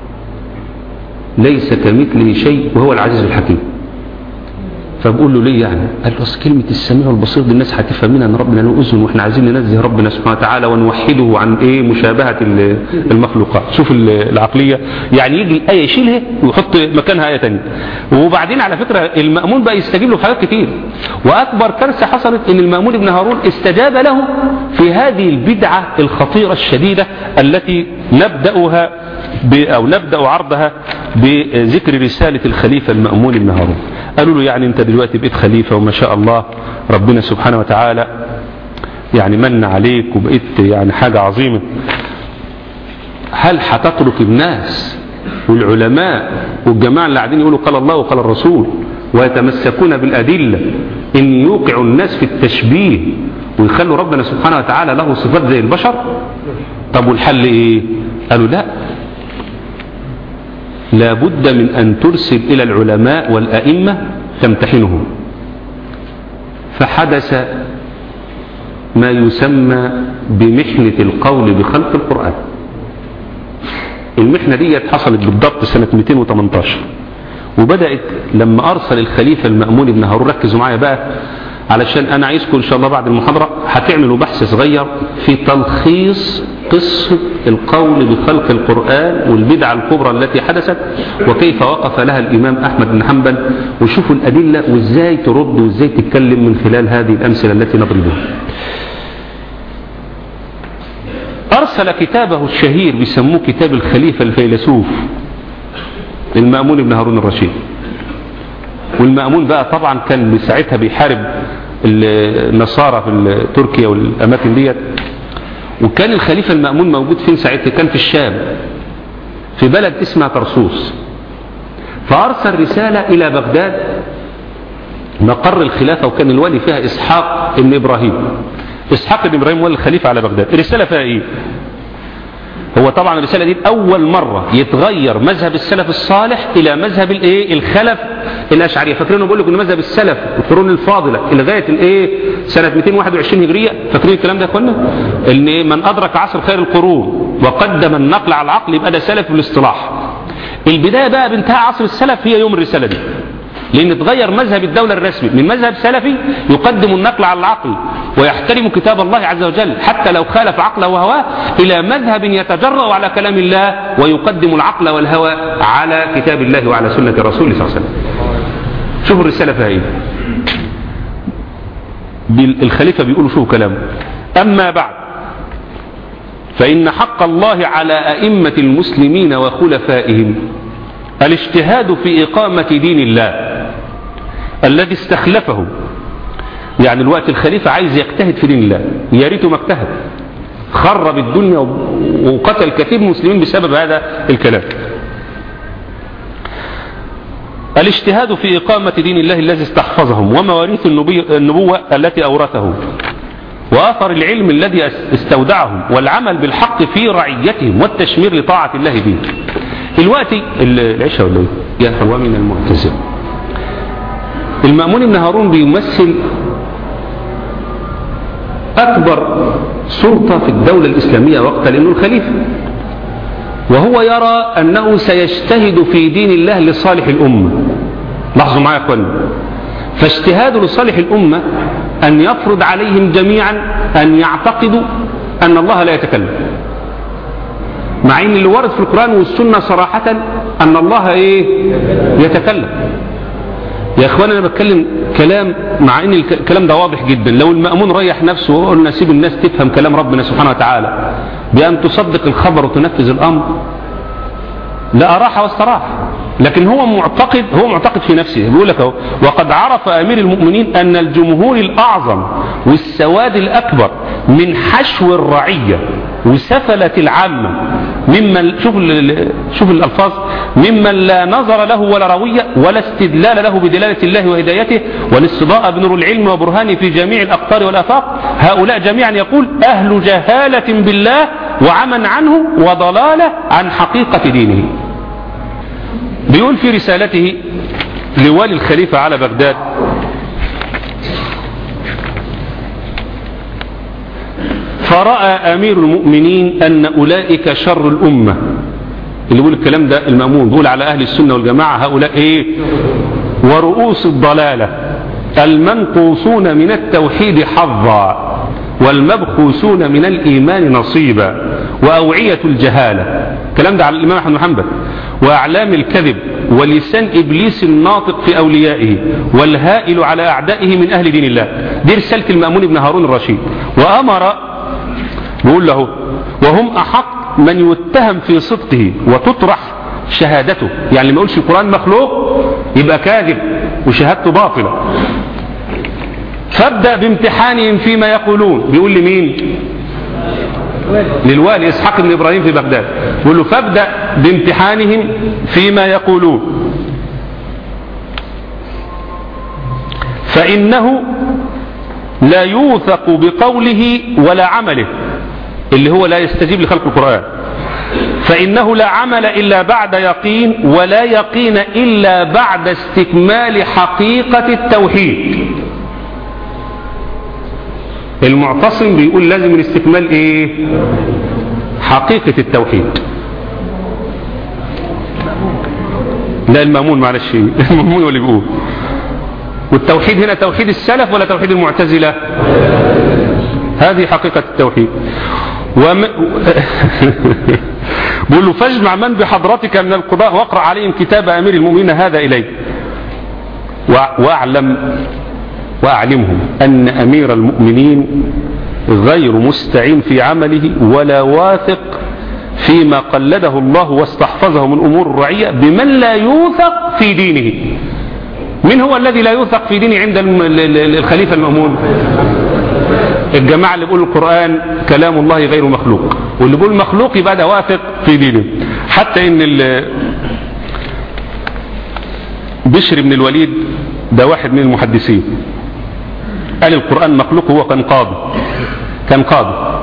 ليس كمثله شيء وهو العزيز الحكيم فبقول له ليه يعني قال له اصل كلمة السميع البصير دي الناس هتفهم منها ان ربنا له اذن واحنا عايزين ننزه ربنا سبحانه وتعالى ونوحده عن ايه مشابهة المخلوقات شوف العقلية يعني يجي الآية يشيلها ويحط مكانها آية تانية وبعدين على فكرة المأمون بقى يستجيب له في حاجات كتير وأكبر كارثة حصلت ان المأمون بن هارون استجاب له في هذه البدعة الخطيرة الشديدة التي نبدأها أو نبدأ عرضها بذكر رسالة الخليفة المأمون بن هارون قالوا له يعني انت دلوقتي بقيت خليفة وما شاء الله ربنا سبحانه وتعالى يعني من عليك وبقيت يعني حاجة عظيمة هل هتترك الناس والعلماء والجماعة اللي قاعدين يقولوا قال الله وقال الرسول ويتمسكون بالأدلة ان يوقعوا الناس في التشبيه ويخلوا ربنا سبحانه وتعالى له صفات زي البشر طب والحل ايه قالوا لا لا بد من أن ترسل إلى العلماء والأئمة تمتحنهم فحدث ما يسمى بمحنة القول بخلق القرآن المحنة دي حصلت بالضبط سنة 218 وبدأت لما أرسل الخليفة المأمون بن هارون ركزوا معايا بقى علشان أنا عايزكم إن شاء الله بعد المحاضرة هتعملوا بحث صغير في تلخيص قصة القول بخلق القرآن والبدعة الكبرى التي حدثت وكيف وقف لها الإمام أحمد بن حنبل وشوفوا الأدلة وإزاي ترد وإزاي تتكلم من خلال هذه الأمثلة التي نضربها أرسل كتابه الشهير بيسموه كتاب الخليفة الفيلسوف المأمون بن هارون الرشيد والمأمون بقى طبعا كان ساعتها بيحارب النصارى في تركيا والأماكن ديت وكان الخليفة المأمون موجود فين ساعتها كان في الشام في بلد اسمها طرسوس فأرسل رسالة إلى بغداد مقر الخلافة وكان الولي فيها إسحاق بن إبراهيم إسحاق بن إبراهيم ولي الخليفة على بغداد الرسالة فيها إيه هو طبعا الرسالة دي أول مرة يتغير مذهب السلف الصالح إلى مذهب الإيه الخلف الأشعرية فاكرينه بقول لكم إن مذهب السلف القرون الفاضلة لغاية الإيه سنة 221 هجرية فاكرين الكلام ده يا اخوانا إن من أدرك عصر خير القرون وقدم النقل على العقل يبقى ده سلف في الاصطلاح البداية بقى بانتهاء عصر السلف هي يوم الرسالة دي لأن تغير مذهب الدولة الرسمي من مذهب سلفي يقدم النقل على العقل ويحترم كتاب الله عز وجل حتى لو خالف عقله وهواه إلى مذهب يتجرأ على كلام الله ويقدم العقل والهوى على كتاب الله وعلى سنة الرسول صلى الله عليه وسلم شوفوا الرسالة فيها ايه الخليفة بيقولوا شوفوا كلامه أما بعد فإن حق الله على أئمة المسلمين وخلفائهم الاجتهاد في إقامة دين الله الذي استخلفه يعني الوقت الخليفة عايز يجتهد في دين الله يا ريته ما اجتهد خرب الدنيا وقتل كثير من المسلمين بسبب هذا الكلام الاجتهاد في إقامة دين الله الذي استحفظهم ومواريث النبوة التي أورثه وآثر العلم الذي استودعهم والعمل بالحق في رعيتهم والتشمير لطاعة الله به الوقت العشاء ولا يا هو من المعتزله المأمون بن هارون بيمثل أكبر سلطة في الدولة الإسلامية وقتا لأنه الخليفة وهو يرى أنه سيجتهد في دين الله لصالح الأمة لاحظوا معايا يا أخوان فاجتهاده لصالح الأمة أن يفرض عليهم جميعا أن يعتقدوا أن الله لا يتكلم مع ان اللي ورد في القرآن والسنة صراحة ان الله ايه يتكلم يا اخوان انا بتكلم كلام مع ان الكلام ده واضح جدا لو المأمون ريح نفسه وقلنا سيب الناس تفهم كلام ربنا سبحانه وتعالى بأن تصدق الخبر وتنفذ الامر لا أراح واستراح لكن هو معتقد هو معتقد في نفسه بيقول لك اهو وقد عرف امير المؤمنين ان الجمهور الاعظم والسواد الاكبر من حشو الرعيه وسفله العامه ممن شوف شوف الالفاظ ممن لا نظر له ولا رويه ولا استدلال له بدلاله الله وهدايته والاستضاءه بنور العلم وبرهانه في جميع الاقطار والافاق هؤلاء جميعا يقول اهل جهاله بالله وعمى عنه وضلاله عن حقيقه دينه بيقول في رسالته لوالي الخليفة على بغداد فرأى أمير المؤمنين أن أولئك شر الأمة اللي بيقول الكلام ده المأمون بيقول على أهل السنة والجماعة هؤلاء إيه ورؤوس الضلالة المنقوصون من التوحيد حظا والمبخوسون من الإيمان نصيبا وأوعية الجهالة الكلام ده على الإمام أحمد محمد وأعلام الكذب ولسان إبليس الناطق في أوليائه والهائل على أعدائه من أهل دين الله دي رسالة المأمون بن هارون الرشيد وأمر بيقول له وهم أحق من يتهم في صدقه وتطرح شهادته يعني اللي ما يقولش القرآن مخلوق يبقى كاذب وشهادته باطلة فابدأ بامتحانهم فيما يقولون بيقول لمين للوالي إسحاق بن إبراهيم في بغداد بيقول له فابدأ بامتحانهم فيما يقولون فإنه لا يوثق بقوله ولا عمله اللي هو لا يستجيب لخلق القرآن فإنه لا عمل إلا بعد يقين ولا يقين إلا بعد استكمال حقيقة التوحيد المعتصم بيقول لازم الاستكمال ايه حقيقة التوحيد لا المأمون معلش المأمون هو اللي بيقول والتوحيد هنا توحيد السلف ولا توحيد المعتزلة هذه حقيقة التوحيد وم... بيقول له فاجمع من بحضرتك من القضاء واقرأ عليهم كتاب أمير المؤمنين هذا إليه واعلم واعلمهم أن أمير المؤمنين غير مستعين في عمله ولا واثق فيما قلده الله واستحفظه من أمور الرعية بمن لا يوثق في دينه من هو الذي لا يوثق في دينه عند الخليفة المأمون الجماعة اللي بيقولوا القرآن كلام الله غير مخلوق واللي بيقول مخلوق يبقى ده واثق في دينه حتى ان بشر بن الوليد ده واحد من المحدثين قال القرآن مخلوق هو كان قاضي كان قاضي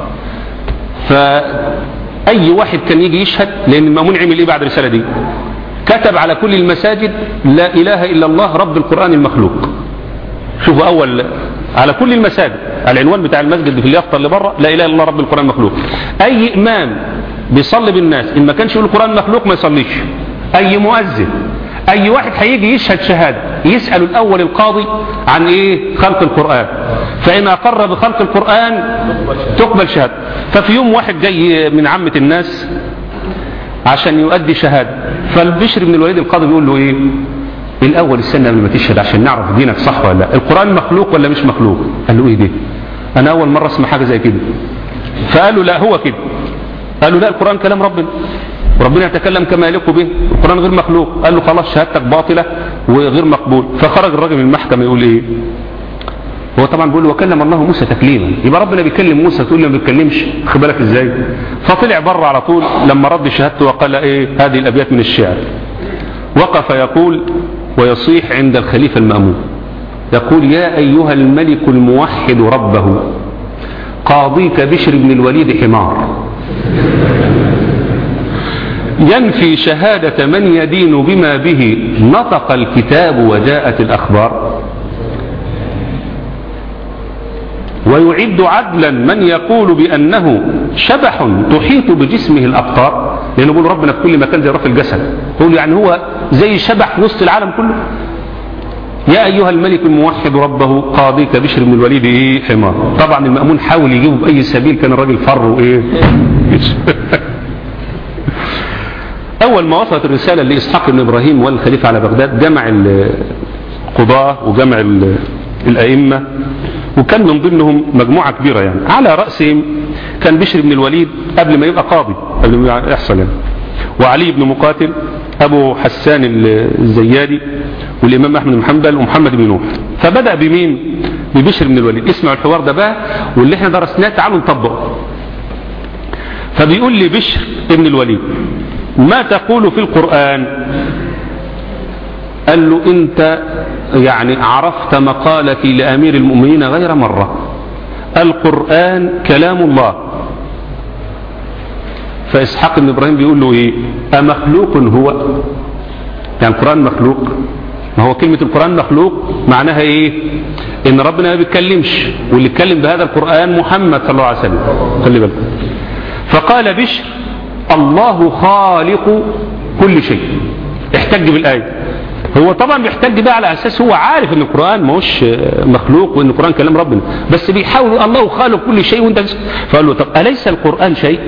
فأي واحد كان يجي يشهد لأن المأمون عمل إيه بعد الرسالة دي كتب على كل المساجد لا إله إلا الله رب القرآن المخلوق شوفوا أول على كل المساجد العنوان بتاع المسجد في اليافطة اللي بره لا إله إلا الله رب القرآن المخلوق أي إمام بيصلي بالناس إن ما كانش يقول القرآن مخلوق ما يصليش أي مؤذن أي واحد هيجي يشهد شهادة يسأل الأول القاضي عن إيه خلق القرآن فإن أقر بخلق القرآن تقبل شهادة ففي يوم واحد جاي من عامة الناس عشان يؤدي شهادة فالبشر بن الوليد القاضي بيقول له إيه الأول السنة قبل ما تشهد عشان نعرف دينك صح ولا لا القرآن مخلوق ولا مش مخلوق قال له إيه ده أنا أول مرة أسمع حاجة زي كده فقال له لا هو كده قال له لا القرآن كلام ربنا ربنا يتكلم كما يليق به القرآن غير مخلوق قال له خلاص شهادتك باطلة وغير مقبول فخرج الراجل من المحكمة يقول ايه هو طبعا بيقول وكلم الله موسى تكليما يبقى ربنا بيكلم موسى تقول له ما بيتكلمش خد بالك ازاي فطلع بره على طول لما رد شهادته وقال ايه هذه الابيات من الشعر وقف يقول ويصيح عند الخليفة المأمون يقول يا أيها الملك الموحد ربه قاضيك بشر بن الوليد حمار ينفي شهادة من يدين بما به نطق الكتاب وجاءت الأخبار ويعد عدلا من يقول بأنه شبح تحيط بجسمه الأبطار لأنه يقول ربنا في كل مكان زي رف الجسد يقول يعني هو زي شبح في وسط العالم كله يا أيها الملك الموحد ربه قاضيك بشر بن الوليد إيه حمار طبعا المأمون حاول يجيبه بأي سبيل كان الراجل فر وإيه أول ما وصلت الرسالة لإسحاق بن إبراهيم والخليفة على بغداد جمع القضاة وجمع الأئمة وكان من ضمنهم مجموعة كبيرة يعني على رأسهم كان بشر بن الوليد قبل ما يبقى قاضي قبل ما يحصل يعني وعلي بن مقاتل أبو حسان الزيادي والإمام أحمد بن حنبل ومحمد بن نوح فبدأ بمين ببشر بن الوليد اسمعوا الحوار ده بقى واللي احنا درسناه تعالوا نطبقه فبيقول لي بشر ابن الوليد ما تقول في القرآن قال له انت يعني عرفت مقالتي لأمير المؤمنين غير مرة القرآن كلام الله فإسحاق بن إبراهيم بيقول له إيه أمخلوق هو يعني القرآن مخلوق ما هو كلمة القرآن مخلوق معناها إيه إن ربنا ما بيتكلمش واللي اتكلم بهذا القرآن محمد صلى الله عليه وسلم خلي بالك فقال بشر الله خالق كل شيء احتج بالآية هو طبعا بيحتج بقى على اساس هو عارف ان القران ما هوش مخلوق وان القران كلام ربنا بس بيحاول الله خالق كل شيء وانت فقال له طب اليس القران شيء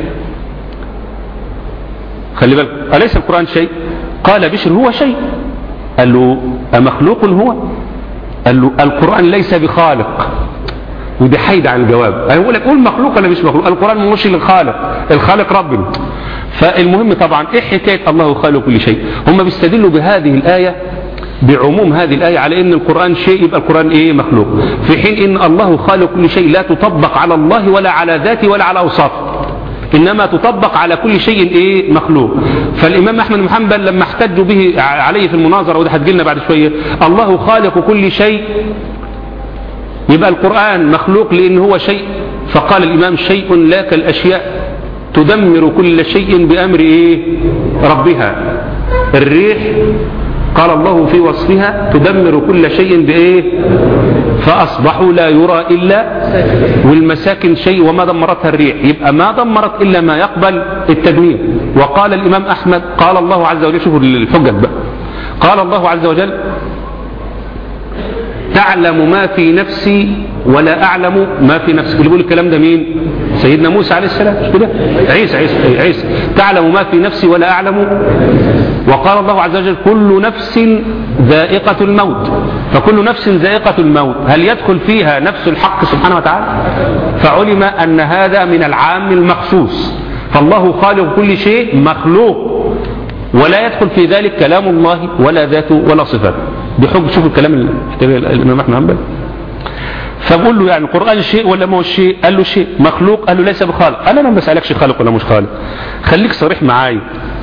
خلي بالك اليس القران شيء قال بشر هو شيء قال له امخلوق هو قال له القران ليس بخالق ودي حيد عن الجواب هيقول لك قول مخلوق ولا مش مخلوق القران مش الخالق الخالق ربنا فالمهم طبعا ايه حكايه الله خالق كل شيء هم بيستدلوا بهذه الايه بعموم هذه الآية على أن القرآن شيء يبقى القرآن إيه مخلوق في حين أن الله خالق كل شيء لا تطبق على الله ولا على ذاته ولا على أوصافه إنما تطبق على كل شيء إيه مخلوق فالإمام أحمد بن حنبل لما احتجوا به عليه في المناظرة وده هتجيلنا بعد شوية الله خالق كل شيء يبقى القرآن مخلوق لأن هو شيء فقال الإمام شيء لا كالأشياء تدمر كل شيء بأمر إيه ربها الريح قال الله في وصفها تدمر كل شيء بإيه فأصبحوا لا يرى إلا والمساكن شيء وما دمرتها الريح يبقى ما دمرت إلا ما يقبل التدمير وقال الإمام أحمد قال الله عز وجل شوفوا الحجج بقى قال الله عز وجل تعلم ما في نفسي ولا أعلم ما في نفسك اللي بيقول الكلام ده مين سيدنا موسى عليه السلام مش كده عيسى عيسى عيسى تعلم ما في نفسي ولا أعلم وقال الله عز وجل كل نفس ذائقة الموت فكل نفس ذائقة الموت هل يدخل فيها نفس الحق سبحانه وتعالى فعلم أن هذا من العام المخصوص فالله خالق كل شيء مخلوق ولا يدخل في ذلك كلام الله ولا ذاته ولا صفاته بحب شوف الكلام اللي احتاجه الإمام أحمد حنبل فبقول له يعني القرآن شيء ولا ما هو شيء قال له شيء مخلوق قال له ليس بخالق قال انا ما بسألكش خالق ولا مش خالق خليك صريح معايا